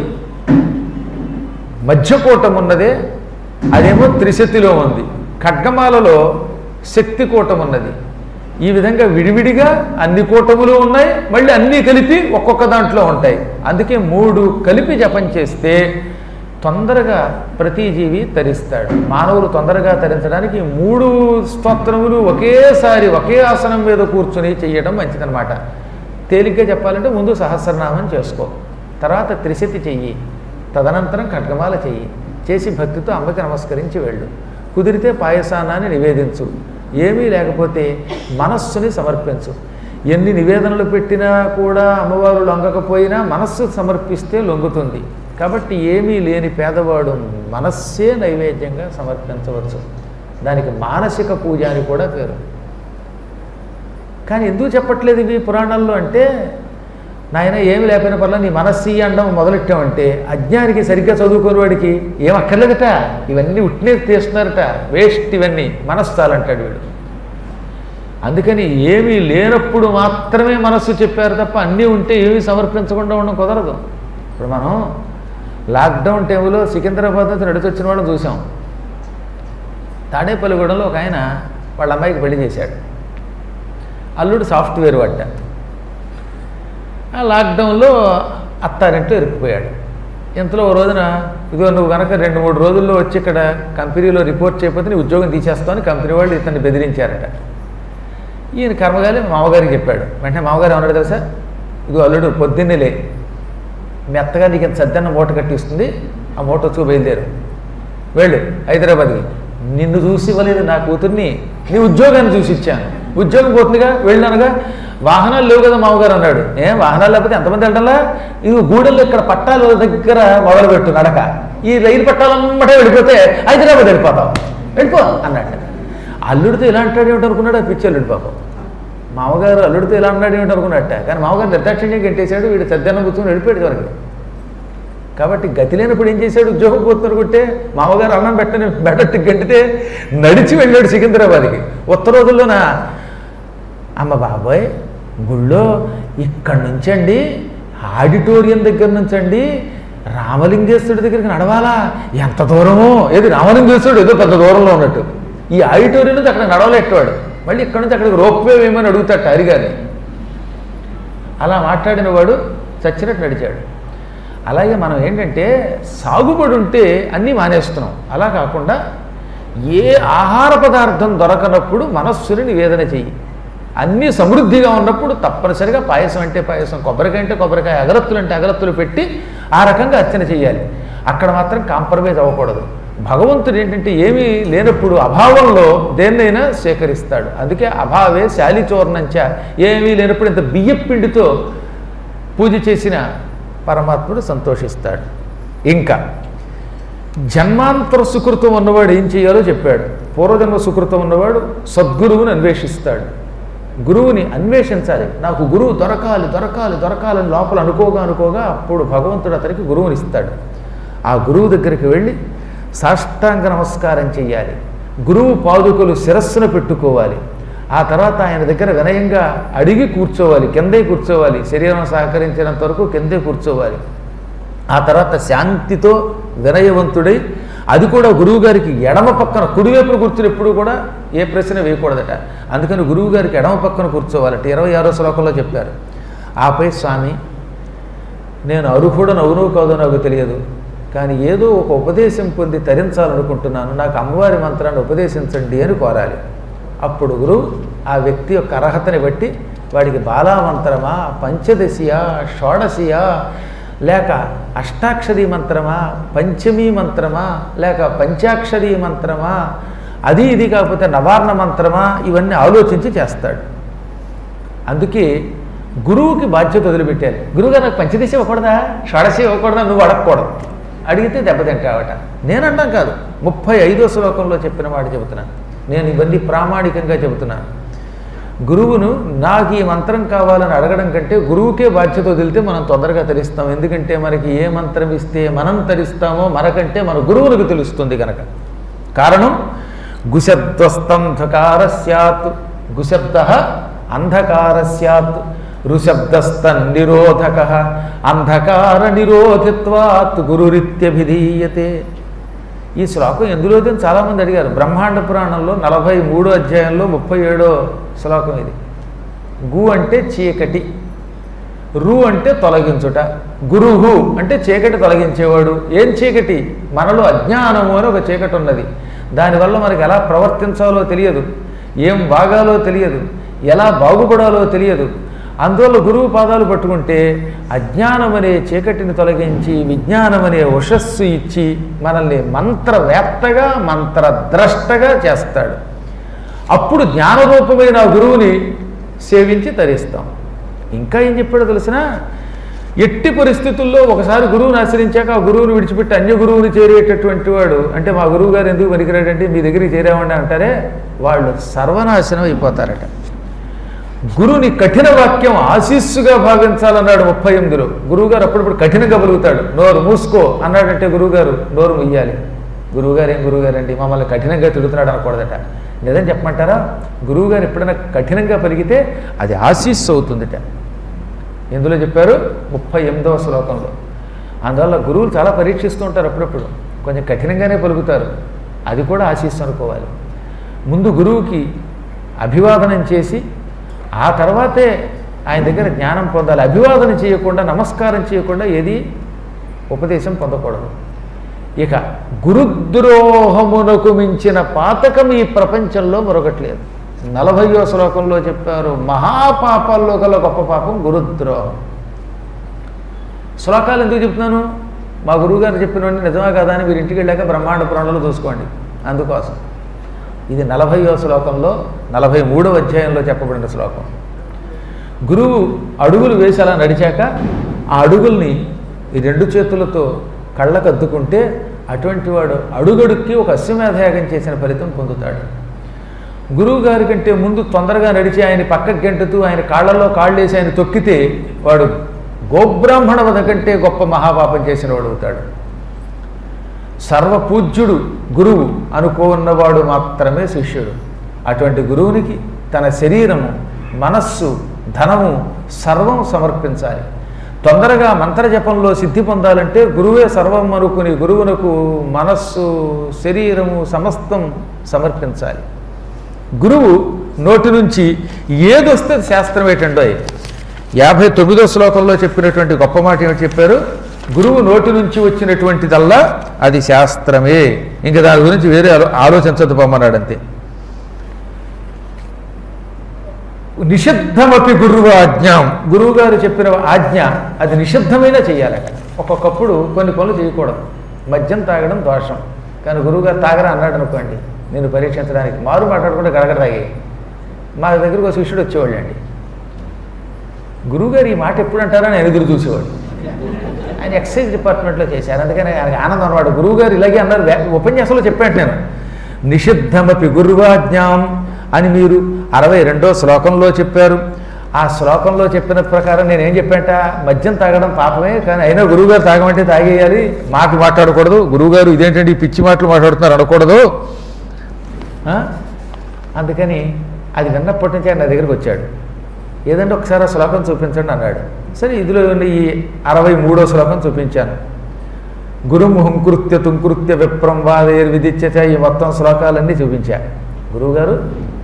మధ్యకూటం ఉన్నదే అదేమో త్రిశతిలో ఉంది ఖడ్గమాలలో శక్తి కూటం ఉన్నది ఈ విధంగా విడివిడిగా అన్ని కూటములు ఉన్నాయి మళ్ళీ అన్నీ కలిపి ఒక్కొక్క దాంట్లో ఉంటాయి అందుకే మూడు కలిపి జపం చేస్తే తొందరగా ప్రతి జీవి తరిస్తాడు మానవులు తొందరగా తరించడానికి ఈ మూడు స్తోత్రములు ఒకేసారి ఒకే ఆసనం మీద కూర్చొని చేయడం మంచిదన్నమాట తేలిగ్గా చెప్పాలంటే ముందు సహస్రనామం చేసుకో తర్వాత త్రిశతి చెయ్యి తదనంతరం ఖడ్గమాల చెయ్యి చేసి భక్తితో అమ్మకి నమస్కరించి వెళ్ళు కుదిరితే పాయసానాన్ని నివేదించు ఏమీ లేకపోతే మనస్సుని సమర్పించు ఎన్ని నివేదనలు పెట్టినా కూడా అమ్మవారు లొంగకపోయినా మనస్సు సమర్పిస్తే లొంగుతుంది కాబట్టి ఏమీ లేని పేదవాడు మనస్సే నైవేద్యంగా సమర్పించవచ్చు దానికి మానసిక పూజ అని కూడా పేరు కానీ ఎందుకు చెప్పట్లేదు ఇవి పురాణాల్లో అంటే నాయన ఏమి లేకపోయిన పర్లా నీ మనస్సు అండం మొదలెట్టామంటే అజ్ఞానికి సరిగ్గా చదువుకునే వాడికి ఏం అక్కర్లేదట ఇవన్నీ ఉట్టినే తీస్తున్నారట వేస్ట్ ఇవన్నీ మనస్సు చాలంటాడు వీడు అందుకని ఏమీ లేనప్పుడు మాత్రమే మనస్సు చెప్పారు తప్ప అన్నీ ఉంటే ఏమీ సమర్పించకుండా ఉండడం కుదరదు ఇప్పుడు మనం లాక్డౌన్ టైంలో సికింద్రాబాద్ నుంచి నడిచొచ్చిన వాళ్ళని చూసాం తాడేపల్లిగూడెంలో ఒక ఆయన వాళ్ళ అమ్మాయికి పెళ్లి చేశాడు అల్లుడు సాఫ్ట్వేర్ పడ్డ ఆ లాక్డౌన్లో అత్తారింట్లో ఇరుక్కుపోయాడు ఇంతలో ఓ రోజున ఇదిగో నువ్వు కనుక రెండు మూడు రోజుల్లో వచ్చి ఇక్కడ కంపెనీలో రిపోర్ట్ చేయకపోతే నీ ఉద్యోగం తీసేస్తామని కంపెనీ వాళ్ళు ఇతన్ని బెదిరించారట ఈయన కర్మగాలి మామగారికి చెప్పాడు వెంటనే మామగారు ఏమన్నాడు తెలుసా ఇదిగో అల్లుడు పొద్దున్నే లే మీ అత్తగారు నీకు ఇంత సద్దన్న మూట కట్టిస్తుంది ఆ మూట వచ్చి బయలుదేరు వెళ్ళు హైదరాబాద్కి నిన్ను చూసి ఇవ్వలేదు నా కూతుర్ని నీ ఉద్యోగాన్ని చూసి ఇచ్చాను ఉద్యోగం పోతుందిగా వెళ్ళినానుగా వాహనాలు లేవు కదా మామగారు అన్నాడు ఏం వాహనాలు లేకపోతే ఎంతమంది వెళ్ళాలా ఇది గూడెల్లో ఇక్కడ పట్టాల దగ్గర మొదలుపెట్టు నడక ఈ రైలు పట్టాలమ్మటే వెళ్ళిపోతే హైదరాబాద్ వెళ్ళిపోతాం వెళ్ళిపో అన్నాడు అల్లుడితో ఇలా అంటాడు ఏమిటి అనుకున్నాడు ఆ పిచ్చి అల్లుడు పాపం మామగారు అల్లుడితో ఇలా అన్నాడు ఏమిటి అనుకున్నట్ట కానీ మామగారు నిర్దాక్షిణ్యం గెంటేశాడు వీడు సద్యానం కూర్చొని వెళ్ళిపోయాడు వరకు కాబట్టి గతి లేనప్పుడు ఏం చేశాడు ఉద్యోగం పోతున్నారు కొట్టే మామగారు అన్నం పెట్టని బెడట్టు గంటితే నడిచి వెళ్ళాడు సికింద్రాబాద్కి ఉత్తర రోజుల్లోన అమ్మ బాబాయ్ గుళ్ళో ఇక్కడి నుంచండి ఆడిటోరియం దగ్గర నుంచండి రామలింగేశ్వరుడి దగ్గరికి నడవాలా ఎంత దూరమో ఏది రామలింగేశ్వరుడు ఏదో పెద్ద దూరంలో ఉన్నట్టు ఈ ఆడిటోరియం నుంచి అక్కడ నడవలేట్టవాడు మళ్ళీ ఇక్కడ నుంచి అక్కడికి రోప్వే వేయమని అడుగుతాడు హరిగారిని అలా మాట్లాడిన వాడు చచ్చినట్టు నడిచాడు అలాగే మనం ఏంటంటే సాగుబడి ఉంటే అన్నీ మానేస్తున్నాం అలా కాకుండా ఏ ఆహార పదార్థం దొరకనప్పుడు మనస్సుని నివేదన చెయ్యి అన్నీ సమృద్ధిగా ఉన్నప్పుడు తప్పనిసరిగా పాయసం అంటే పాయసం కొబ్బరికాయ అంటే కొబ్బరికాయ అగరత్తులు అంటే అగరత్తులు పెట్టి ఆ రకంగా అర్చన చేయాలి అక్కడ మాత్రం కాంప్రమైజ్ అవ్వకూడదు భగవంతుడు ఏంటంటే ఏమీ లేనప్పుడు అభావంలో దేన్నైనా సేకరిస్తాడు అందుకే అభావే శాలిచోర్ణంచ ఏమీ లేనప్పుడు ఇంత బియ్యం పిండితో పూజ చేసిన పరమాత్ముడు సంతోషిస్తాడు ఇంకా జన్మాంతర సుకృతం ఉన్నవాడు ఏం చేయాలో చెప్పాడు పూర్వజన్మ సుకృతం ఉన్నవాడు సద్గురువుని అన్వేషిస్తాడు గురువుని అన్వేషించాలి నాకు గురువు దొరకాలి దొరకాలి దొరకాలని లోపల అనుకోగా అనుకోగా అప్పుడు భగవంతుడు అతనికి గురువుని ఇస్తాడు ఆ గురువు దగ్గరికి వెళ్ళి సాష్టాంగ నమస్కారం చెయ్యాలి గురువు పాదుకలు శిరస్సున పెట్టుకోవాలి ఆ తర్వాత ఆయన దగ్గర వినయంగా అడిగి కూర్చోవాలి కిందే కూర్చోవాలి శరీరం సహకరించినంత వరకు కిందే కూర్చోవాలి ఆ తర్వాత శాంతితో వినయవంతుడై అది కూడా గురువుగారికి ఎడమ పక్కన కుడివైపున కూర్చుని ఎప్పుడు కూడా ఏ ప్రశ్న వేయకూడదట అందుకని గురువుగారికి ఎడమ పక్కన కూర్చోవాలట ఇరవై ఆరో శ్లోకంలో చెప్పారు ఆపై స్వామి నేను అర్హుడను అవునో కాదో నాకు తెలియదు కానీ ఏదో ఒక ఉపదేశం పొంది తరించాలనుకుంటున్నాను నాకు అమ్మవారి మంత్రాన్ని ఉపదేశించండి అని కోరాలి అప్పుడు గురువు ఆ వ్యక్తి యొక్క అర్హతని బట్టి వాడికి బాలామంత్రమా పంచదశియా షోడశియా లేక అష్టాక్షరీ మంత్రమా పంచమీ మంత్రమా లేక పంచాక్షరీ మంత్రమా అది ఇది కాకపోతే నవార్ణ మంత్రమా ఇవన్నీ ఆలోచించి చేస్తాడు అందుకే గురువుకి బాధ్యత వదిలిపెట్టాలి గురువుగారు నాకు పంచదశ ఇవ్వకూడదా షోడశ ఇవ్వకూడదా నువ్వు అడగకూడదు అడిగితే దెబ్బతింటావట నేనంటాం కాదు ముప్పై ఐదో శ్లోకంలో చెప్పిన మాట చెబుతున్నాను నేను ఇవన్నీ ప్రామాణికంగా చెబుతున్నాను గురువును నాకు ఈ మంత్రం కావాలని అడగడం కంటే గురువుకే బాధ్యత వదిలితే మనం తొందరగా తరిస్తాం ఎందుకంటే మనకి ఏ మంత్రం ఇస్తే మనం తరిస్తామో మనకంటే మన గురువునికి తెలుస్తుంది కనుక కారణం గుశబ్దస్తంధకార సత్ గుశబ్ద అంధకార స్యాత్ రుశబ్దస్తన్ నిరోధక అంధకార నిరోధిత్వాత్ గురురిత్యభిధీయతే ఈ శ్లోకం ఎందులోది అని చాలామంది అడిగారు బ్రహ్మాండ పురాణంలో నలభై మూడో అధ్యాయంలో ముప్పై ఏడో శ్లోకం ఇది గు అంటే చీకటి రు అంటే తొలగించుట గురుహు అంటే చీకటి తొలగించేవాడు ఏం చీకటి మనలో అజ్ఞానము అని ఒక చీకటి ఉన్నది దానివల్ల మనకి ఎలా ప్రవర్తించాలో తెలియదు ఏం బాగాలో తెలియదు ఎలా బాగుపడాలో తెలియదు అందువల్ల గురువు పాదాలు పట్టుకుంటే అజ్ఞానం అనే చీకటిని తొలగించి విజ్ఞానం అనే ఉషస్సు ఇచ్చి మనల్ని మంత్రవేత్తగా మంత్రద్రష్టగా చేస్తాడు అప్పుడు జ్ఞానరూపమైన ఆ గురువుని సేవించి తరిస్తాం ఇంకా ఏం చెప్పాడో తెలిసిన ఎట్టి పరిస్థితుల్లో ఒకసారి గురువుని ఆశ్రయించాక ఆ గురువుని విడిచిపెట్టి అన్య గురువుని చేరేటటువంటి వాడు అంటే మా గురువు గారు ఎందుకు పనికిరాడంటే మీ దగ్గరికి చేరామండి అంటారే వాళ్ళు సర్వనాశనం అయిపోతారట గురువుని కఠిన వాక్యం ఆశీస్సుగా భావించాలన్నాడు ముప్పై ఎనిమిదిలో గురువుగారు అప్పుడప్పుడు కఠినంగా పలుకుతాడు నోరు మూసుకో అన్నాడంటే గురువుగారు నోరు ముయ్యాలి గురువుగారు ఏం గురువుగారు అండి మమ్మల్ని కఠినంగా తిడుతున్నాడు అనకూడదట నిజం చెప్పమంటారా గురువుగారు ఎప్పుడైనా కఠినంగా పలికితే అది ఆశీస్సు అవుతుందట ఎందులో చెప్పారు ముప్పై ఎనిమిదవ శ్లోకంలో అందువల్ల గురువులు చాలా పరీక్షిస్తూ ఉంటారు అప్పుడప్పుడు కొంచెం కఠినంగానే పలుకుతారు అది కూడా ఆశీస్సు అనుకోవాలి ముందు గురువుకి అభివాదనం చేసి ఆ తర్వాతే ఆయన దగ్గర జ్ఞానం పొందాలి అభివాదన చేయకుండా నమస్కారం చేయకుండా ఏది ఉపదేశం పొందకూడదు ఇక గురుద్రోహమునకు మించిన పాతకం ఈ ప్రపంచంలో మరొకట్లేదు నలభయో శ్లోకంలో చెప్పారు మహాపాపాల్లో గల గొప్ప పాపం గురుద్రోహం శ్లోకాలు ఎందుకు చెప్తున్నాను మా గురువుగారు చెప్పినవన్నీ నిజమా కదా అని మీరు ఇంటికి వెళ్ళాక బ్రహ్మాండ పురాణాలు చూసుకోండి అందుకోసం ఇది నలభయో శ్లోకంలో నలభై మూడవ అధ్యాయంలో చెప్పబడిన శ్లోకం గురువు అడుగులు వేసి అలా నడిచాక ఆ అడుగుల్ని ఈ రెండు చేతులతో కళ్ళకు అద్దుకుంటే అటువంటి వాడు అడుగడుక్కి ఒక అశ్వమేధయాగం చేసిన ఫలితం పొందుతాడు గురువు గారి కంటే ముందు తొందరగా నడిచి ఆయన పక్కకి గెంటుతూ ఆయన కాళ్ళలో కాళ్ళేసి ఆయన తొక్కితే వాడు గోబ్రాహ్మణ వధ కంటే గొప్ప మహాపాపం చేసిన వాడు అవుతాడు సర్వపూజ్యుడు గురువు అనుకోన్నవాడు మాత్రమే శిష్యుడు అటువంటి గురువునికి తన శరీరము మనస్సు ధనము సర్వం సమర్పించాలి తొందరగా మంత్రజపంలో సిద్ధి పొందాలంటే గురువే సర్వం అనుకుని గురువునకు మనస్సు శరీరము సమస్తం సమర్పించాలి గురువు నోటి నుంచి ఏదొస్తే శాస్త్రం ఏంటండో యాభై తొమ్మిదో శ్లోకంలో చెప్పినటువంటి గొప్ప మాట ఏమిటి చెప్పారు గురువు నోటి నుంచి వచ్చినటువంటిదల్లా అది శాస్త్రమే ఇంకా దాని గురించి వేరే ఆలో ఆలోచించదు పొమ్మన్నాడు అంతే నిషిద్ధమపి గురువు ఆజ్ఞాం గురువు గారు చెప్పిన ఆజ్ఞ అది నిషిద్ధమైన చేయాలట ఒక్కొక్కప్పుడు కొన్ని పనులు చేయకూడదు మద్యం తాగడం దోషం కానీ గురువుగారు తాగరా అన్నాడు అనుకోండి నేను పరీక్షించడానికి మారు మాట్లాడకుండా గడగడ తాగి మా దగ్గరకు ఒక శిష్యుడు వచ్చేవాళ్ళు అండి గురువుగారు ఈ మాట ఎప్పుడు అంటారని ఆయన ఎదురు చూసేవాడు ఆయన ఎక్సైజ్ డిపార్ట్మెంట్లో చేశారు అందుకని ఆయనకి ఆనందం అన్నమాట గురువుగారు ఇలాగే అన్నారు వే- ఉపన్యాసంలో చెప్పాను నేను నిషిద్ధమపి గురువాజ్ఞాం అని మీరు అరవై రెండో శ్లోకంలో చెప్పారు ఆ శ్లోకంలో చెప్పిన ప్రకారం నేనేం చెప్పాట మద్యం తాగడం పాపమే కానీ అయినా గురువుగారు తాగమంటే తాగేయాలి మాట మాట్లాడకూడదు గురువుగారు ఇదేంటండి ఈ పిచ్చి మాటలు మాట్లాడుతున్నారు అనకూడదు ఆ? అందుకని అది విన్నప్పటి నుంచి ఆయన నా దగ్గరికి వచ్చాడు ఏదంటే ఒకసారి ఆ శ్లోకం చూపించండి అన్నాడు సరే ఇదిలో ఉన్న ఈ అరవై మూడో శ్లోకం చూపించాను గురుముహం కృత్య తుంకృత్య విప్రం వాదేర్ విదిత్యత ఈ మొత్తం శ్లోకాలన్నీ చూపించా గురువుగారు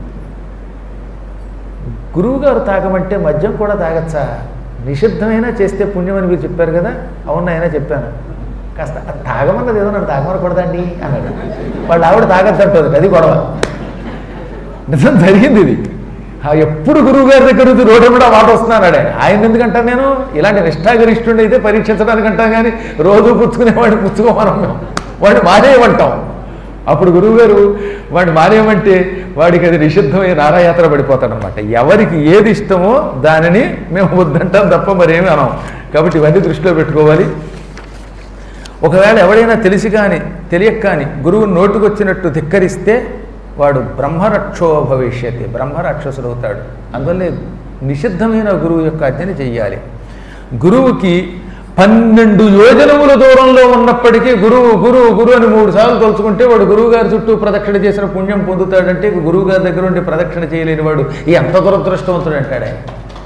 గురువుగారు తాగమంటే మద్యం కూడా తాగచ్చా నిషిద్ధమైనా చేస్తే పుణ్యం అని మీరు చెప్పారు కదా అవును అయినా చెప్పాను కాస్త అది తాగమన్నది ఏదో నన్ను తాగమనకూడదండి అన్నాడు వాళ్ళు ఆవిడ తాగద్దంటుంది అది గొడవ నిజం జరిగింది ఇది ఆ ఎప్పుడు గురువు గారి దగ్గర నుంచి రోడ్డు కూడా మాట వస్తున్నాడు ఆయన ఆయన ఎందుకంటాను నేను ఇలాంటి నిష్ఠాగరిష్ఠుడు అయితే పరీక్షించడానికి అంటాం కానీ రోజు పుచ్చుకునేవాడిని పుచ్చుకోమనం మేము వాడిని మానేయమంటాం అప్పుడు గురువుగారు వాడిని మానేయమంటే వాడికి అది నిషిద్ధమై నారాయాత్ర పడిపోతాడనమాట ఎవరికి ఏది ఇష్టమో దానిని మేము వద్దంటాం తప్ప మరేమీ అనం కాబట్టి ఇవన్నీ దృష్టిలో పెట్టుకోవాలి ఒకవేళ ఎవడైనా తెలిసి కానీ తెలియక కానీ గురువు నోటుకొచ్చినట్టు ధిక్కరిస్తే వాడు బ్రహ్మరక్షో భవిష్యతి బ్రహ్మరాక్షసుడు అవుతాడు అందువల్లే నిషిద్ధమైన గురువు యొక్క అజ్ఞని చెయ్యాలి గురువుకి పన్నెండు యోజనముల దూరంలో ఉన్నప్పటికీ గురువు గురువు గురువు అని మూడు సార్లు తలుచుకుంటే వాడు గురువు గారి చుట్టూ ప్రదక్షిణ చేసిన పుణ్యం పొందుతాడంటే ఇక గురువు గారి దగ్గర ఉండి ప్రదక్షిణ చేయలేని వాడు ఎంత దురదృష్టవంతుడు అంటాడు ఆయన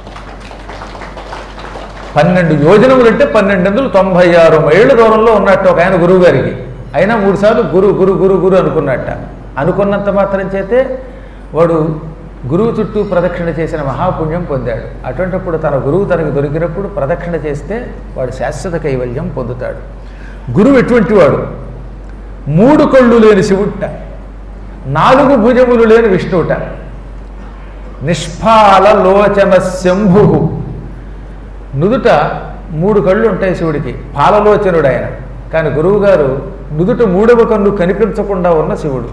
పన్నెండు యోజనములు అంటే పన్నెండు వందలు తొంభై ఆరు మైళ్ళ దూరంలో ఉన్నట్టు ఒక ఆయన గురువు గారికి అయినా మూడు సార్లు గురు గురు గురు గురు అనుకున్నట్ట అనుకున్నంత మాత్రం చేతే వాడు గురువు చుట్టూ ప్రదక్షిణ చేసిన మహాపుణ్యం పొందాడు అటువంటిప్పుడు తన గురువు తనకు దొరికినప్పుడు ప్రదక్షిణ చేస్తే వాడు శాశ్వత కైవల్యం పొందుతాడు గురువు ఎటువంటి వాడు మూడు కళ్ళు లేని శివుట్ట నాలుగు భుజములు లేని విష్ణువుట నిష్ఫాల లోచన శంభు నుదుట మూడు కళ్ళు ఉంటాయి శివుడికి పాలలోచనుడు ఆయన కానీ గురువుగారు నుదుట మూడవ కన్ను కనిపించకుండా ఉన్న శివుడు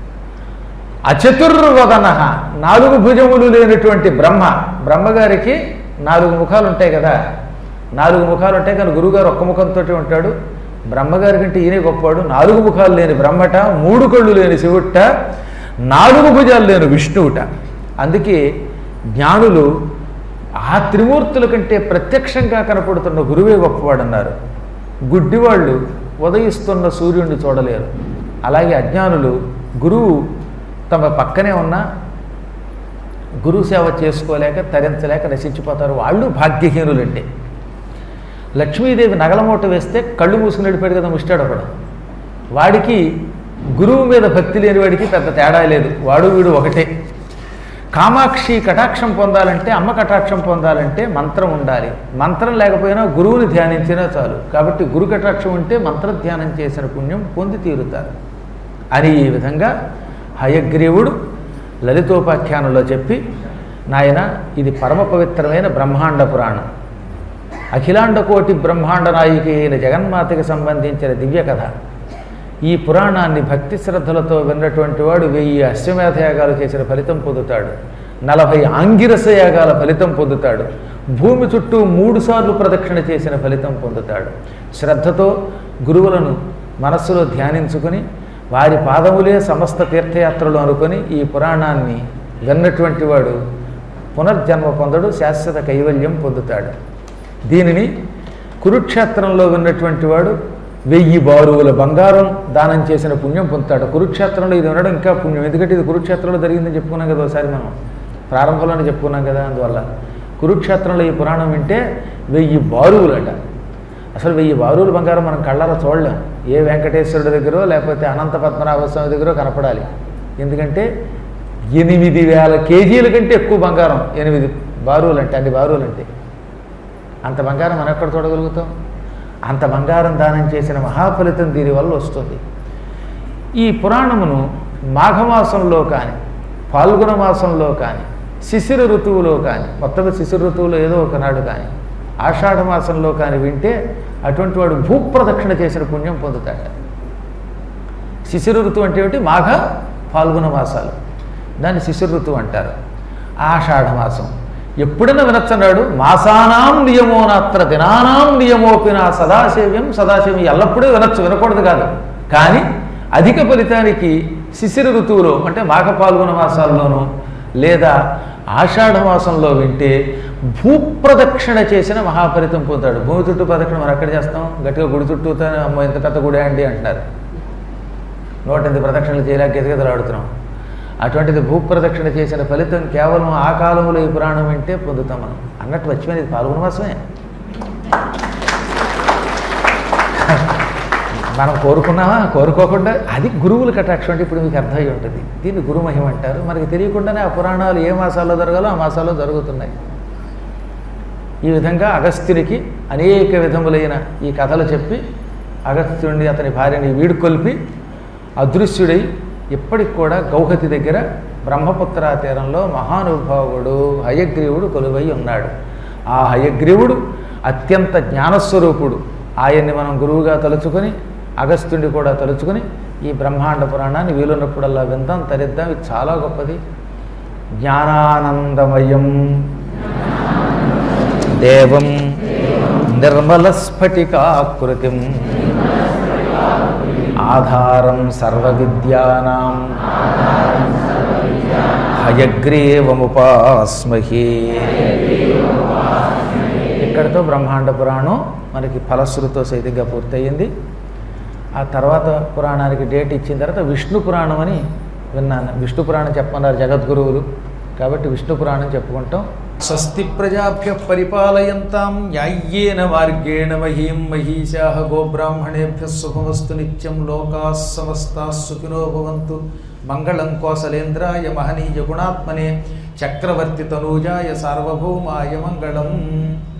అచతుర్వదన నాలుగు భుజములు లేనటువంటి బ్రహ్మ బ్రహ్మగారికి నాలుగు ముఖాలు ఉంటాయి కదా నాలుగు ముఖాలు ఉంటాయి కానీ గురువుగారు ఒక్క ముఖంతో ఉంటాడు బ్రహ్మగారి కంటే ఈయనే గొప్పవాడు నాలుగు ముఖాలు లేని బ్రహ్మట మూడు కళ్ళు లేని శివుట నాలుగు భుజాలు లేని విష్ణువుట అందుకే జ్ఞానులు ఆ త్రిమూర్తుల కంటే ప్రత్యక్షంగా కనపడుతున్న గురువే గొప్పవాడన్నారు గుడ్డివాళ్ళు ఉదయిస్తున్న సూర్యుడిని చూడలేరు అలాగే అజ్ఞానులు గురువు తమ పక్కనే ఉన్న గురువు సేవ చేసుకోలేక తరించలేక నశించిపోతారు వాళ్ళు భాగ్యహీనులంటే లక్ష్మీదేవి నగలమూట వేస్తే కళ్ళు మూసుకుని వెళ్ళిపోయాడు కదా ముష్టాడు ఒకడు వాడికి గురువు మీద భక్తి లేని వాడికి పెద్ద తేడా లేదు వాడు వీడు ఒకటే కామాక్షి కటాక్షం పొందాలంటే అమ్మ కటాక్షం పొందాలంటే మంత్రం ఉండాలి మంత్రం లేకపోయినా గురువుని ధ్యానించినా చాలు కాబట్టి గురు కటాక్షం ఉంటే మంత్ర ధ్యానం చేసిన పుణ్యం పొంది తీరుతారు అని ఈ విధంగా హయగ్రీవుడు లలితోపాఖ్యానంలో చెప్పి నాయన ఇది పరమ పవిత్రమైన బ్రహ్మాండ పురాణం అఖిలాండ కోటి బ్రహ్మాండ నాయికి అయిన జగన్మాతకి సంబంధించిన దివ్య కథ ఈ పురాణాన్ని భక్తి శ్రద్ధలతో విన్నటువంటి వాడు వెయ్యి అశ్వమేధ యాగాలు చేసిన ఫలితం పొందుతాడు నలభై ఆంగిరస యాగాల ఫలితం పొందుతాడు భూమి చుట్టూ మూడు సార్లు ప్రదక్షిణ చేసిన ఫలితం పొందుతాడు శ్రద్ధతో గురువులను మనస్సులో ధ్యానించుకుని వారి పాదములే సమస్త తీర్థయాత్రలు అనుకొని ఈ పురాణాన్ని విన్నటువంటి వాడు పునర్జన్మ పొందడు శాశ్వత కైవల్యం పొందుతాడు దీనిని కురుక్షేత్రంలో విన్నటువంటి వాడు వెయ్యి బారువుల బంగారం దానం చేసిన పుణ్యం పొందుతాడు కురుక్షేత్రంలో ఇది ఉండడం ఇంకా పుణ్యం ఎందుకంటే ఇది కురుక్షేత్రంలో జరిగిందని చెప్పుకున్నాం కదా ఒకసారి మనం ప్రారంభంలోనే చెప్పుకున్నాం కదా అందువల్ల కురుక్షేత్రంలో ఈ పురాణం వింటే వెయ్యి బారువులట అసలు వెయ్యి బారువుల బంగారం మనం కళ్ళారా చూడలేం ఏ వెంకటేశ్వరుడి దగ్గరో లేకపోతే అనంత పద్మనాభ స్వామి దగ్గరో కనపడాలి ఎందుకంటే ఎనిమిది వేల కేజీల కంటే ఎక్కువ బంగారం ఎనిమిది బారువులు అంటే అన్ని బారువులు అంటే అంత బంగారం మనం ఎక్కడ చూడగలుగుతాం అంత బంగారం దానం చేసిన మహాఫలితం దీనివల్ల వస్తుంది ఈ పురాణమును మాఘమాసంలో కానీ పాల్గొన మాసంలో కానీ శిశిర ఋతువులో కానీ మొత్తం శిశిర ఋతువులో ఏదో ఒకనాడు కానీ ఆషాఢ మాసంలో కానీ వింటే అటువంటి వాడు భూప్రదక్షిణ చేసిన పుణ్యం పొందుతాడు శిశిర ఋతువు అంటే ఏమిటి మాఘ పాల్గొన మాసాలు దాన్ని శిశిర ఋతువు అంటారు ఆషాఢ మాసం ఎప్పుడైనా వినచ్చన్నాడు మాసానాం నియమోనాత్ర దినానాం నియమోపిన సదాశేవ్యం సదాశివం ఎల్లప్పుడూ వినొచ్చు వినకూడదు కాదు కానీ అధిక ఫలితానికి శిశిర ఋతువులో అంటే మాఘ పాల్గొన మాసాల్లోనూ లేదా ఆషాఢ మాసంలో వింటే భూప్రదక్షిణ చేసిన మహాఫలితం పొందుతాడు భూమి చుట్టూ ప్రదక్షిణ మనం ఎక్కడ చేస్తాం గట్టిగా గుడి చుట్టూతో అమ్మ ఇంత పెద్ద గుడి అండి అంటున్నారు నూట ఎనిమిది ప్రదక్షిణలు చేయలేక గెతగెతలు ఆడుతున్నాం అటువంటిది భూప్రదక్షిణ చేసిన ఫలితం కేవలం ఆ కాలంలో ఈ పురాణం వింటే పొందుతాం మనం అన్నట్టు వచ్చిపోయింది ఇది పాల్గొన మాసమే మనం కోరుకున్నామా కోరుకోకుండా అది గురువుల కటాక్షం అంటే ఇప్పుడు మీకు అర్థమై ఉంటుంది దీన్ని గురు మహిమ అంటారు మనకి తెలియకుండానే ఆ పురాణాలు ఏ మాసాల్లో జరగాలో ఆ మాసాల్లో జరుగుతున్నాయి ఈ విధంగా అగస్త్యునికి అనేక విధములైన ఈ కథలు చెప్పి అగస్త్యుడిని అతని భార్యని వీడుకొల్పి అదృశ్యుడై ఇప్పటికి కూడా గౌహతి దగ్గర బ్రహ్మపుత్ర తీరంలో మహానుభావుడు హయగ్రీవుడు కొలువై ఉన్నాడు ఆ హయగ్రీవుడు అత్యంత జ్ఞానస్వరూపుడు ఆయన్ని మనం గురువుగా తలుచుకొని అగస్త్యుడిని కూడా తలుచుకొని ఈ బ్రహ్మాండ పురాణాన్ని వీలున్నప్పుడల్లా విందాం తరిద్దాం ఇది చాలా గొప్పది జ్ఞానానందమయం దేవం నిర్మలస్ఫటికాకృతిం ఆధారం సర్వవిద్యానాం హయగ్రీవముపాస్మహే ఇక ఇక్కడితో బ్రహ్మాండ పురాణం మనకి ఫలశ్రుతో సైతంగా పూర్తయింది ఆ తర్వాత పురాణానికి డేట్ ఇచ్చిన తర్వాత విష్ణు పురాణం అని విన్నాను విష్ణు పురాణం చెప్పమన్నారు జగద్గురువులు కాబట్టి విష్ణు పురాణం చెప్పుకుంటాం స్వస్తి ప్రజాభ్య పరిపాలయంతాం న్యాయ్యేన మార్గేణ మహీం మహీశా గోబ్రాహ్మణేభ్య శుభమస్తు నిత్యం లోకా సమస్తా సుఖినో భవంతు మంగళం కోసలేంద్రాయ మహనీయ గుణాత్మనే చక్రవర్తి తనూజాయ సార్వభౌమాయ మంగళం